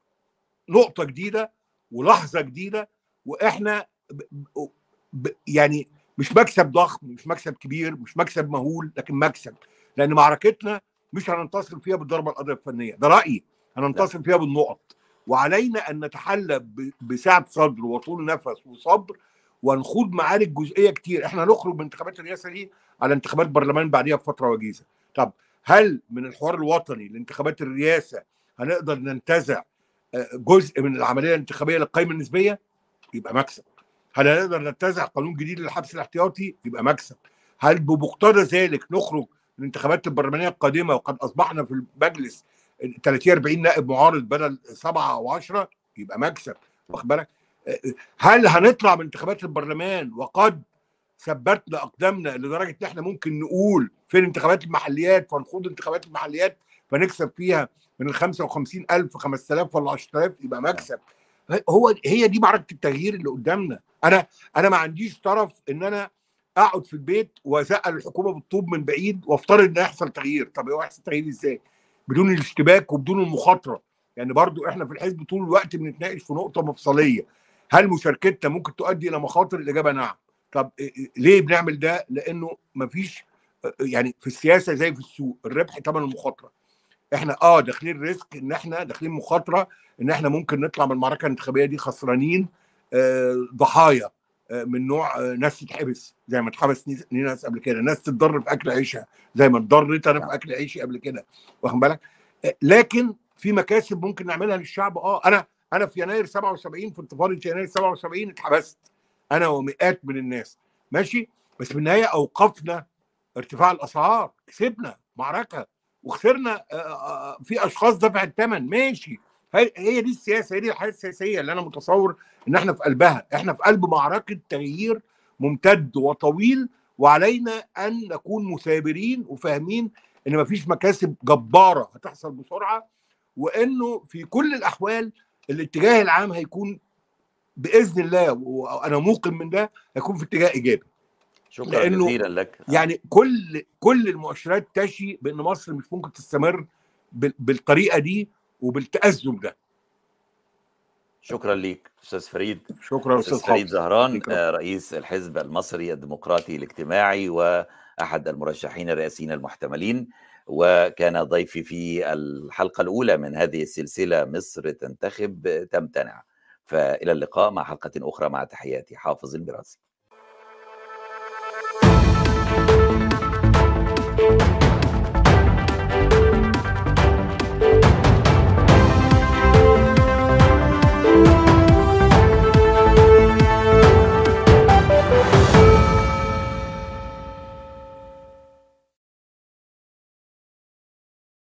Speaker 2: نقطه جديده ولحظه جديده واحنا ب ب ب يعني مش مكسب ضخم مش مكسب كبير مش مكسب مهول لكن مكسب لان معركتنا مش هننتصر فيها بالضربه القضيه الفنيه ده رايي هننتصر فيها بالنقط وعلينا ان نتحلى ب- بسعه صدر وطول نفس وصبر ونخوض معارك جزئيه كتير احنا هنخرج من انتخابات الرئاسه دي على انتخابات برلمان بعديها بفتره وجيزه طب هل من الحوار الوطني لانتخابات الرئاسه هنقدر ننتزع آه، جزء من العمليه الانتخابيه للقائمه النسبيه يبقى مكسب هل هنقدر ننتزع قانون جديد للحبس الاحتياطي يبقى مكسب هل بمقتضى ذلك نخرج من الانتخابات البرلمانيه القادمه وقد اصبحنا في المجلس 30 40 نائب معارض بدل سبعه او 10 يبقى مكسب واخد بالك آه، هل هنطلع من انتخابات البرلمان وقد ثبتنا اقدامنا لدرجه ان احنا ممكن نقول فين انتخابات المحليات فنخوض انتخابات المحليات فنكسب فيها من ال 55000 5000 ولا 10000 يبقى مكسب هو هي دي معركه التغيير اللي قدامنا انا انا ما عنديش طرف ان انا اقعد في البيت وازقل الحكومه بالطوب من بعيد وافترض ان يحصل تغيير طب هو يحصل تغيير ازاي بدون الاشتباك وبدون المخاطره يعني برضو احنا في الحزب طول الوقت بنتناقش في نقطه مفصليه هل مشاركتنا ممكن تؤدي الى مخاطر الاجابه نعم طب إيه- إيه- ليه بنعمل ده لانه مفيش يعني في السياسه زي في السوق الربح ثمن المخاطره احنا اه داخلين ريسك ان احنا داخلين مخاطره ان احنا ممكن نطلع من المعركه الانتخابيه دي خسرانين آه ضحايا آه من نوع آه ناس تتحبس زي ما اتحبس نيس- ناس قبل كده ناس تتضرر في اكل عيشها زي ما اتضررت انا في اكل عيشي قبل كده واخد بالك آه لكن في مكاسب ممكن نعملها للشعب اه انا انا في يناير 77 في انتفاضه يناير 77 اتحبست انا ومئات من الناس ماشي بس في النهايه اوقفنا ارتفاع الاسعار كسبنا معركه وخسرنا آه، آه، في اشخاص دفع الثمن ماشي هي هي دي السياسه هي دي الحياه السياسيه اللي انا متصور ان احنا في قلبها احنا في قلب معركه تغيير ممتد وطويل وعلينا ان نكون مثابرين وفاهمين ان مفيش مكاسب جباره هتحصل بسرعه وانه في كل الاحوال الاتجاه العام هيكون باذن الله وانا موقن من ده هيكون في اتجاه ايجابي
Speaker 1: شكرا
Speaker 2: لأنه
Speaker 1: جزيلا لك
Speaker 2: يعني كل كل المؤشرات تشي بان مصر مش ممكن تستمر بال- بالطريقه دي وبالتأزم ده
Speaker 1: شكرا ليك استاذ فريد
Speaker 2: شكرا
Speaker 1: استاذ
Speaker 2: استاذ
Speaker 1: فريد
Speaker 2: حافظ
Speaker 1: زهران
Speaker 2: شكراً.
Speaker 1: آه، رئيس الحزب المصري الديمقراطي الاجتماعي واحد المرشحين الرئاسيين المحتملين وكان ضيفي في الحلقه الاولى من هذه السلسله مصر تنتخب تمتنع فالى اللقاء مع حلقه اخرى مع تحياتي حافظ البراسي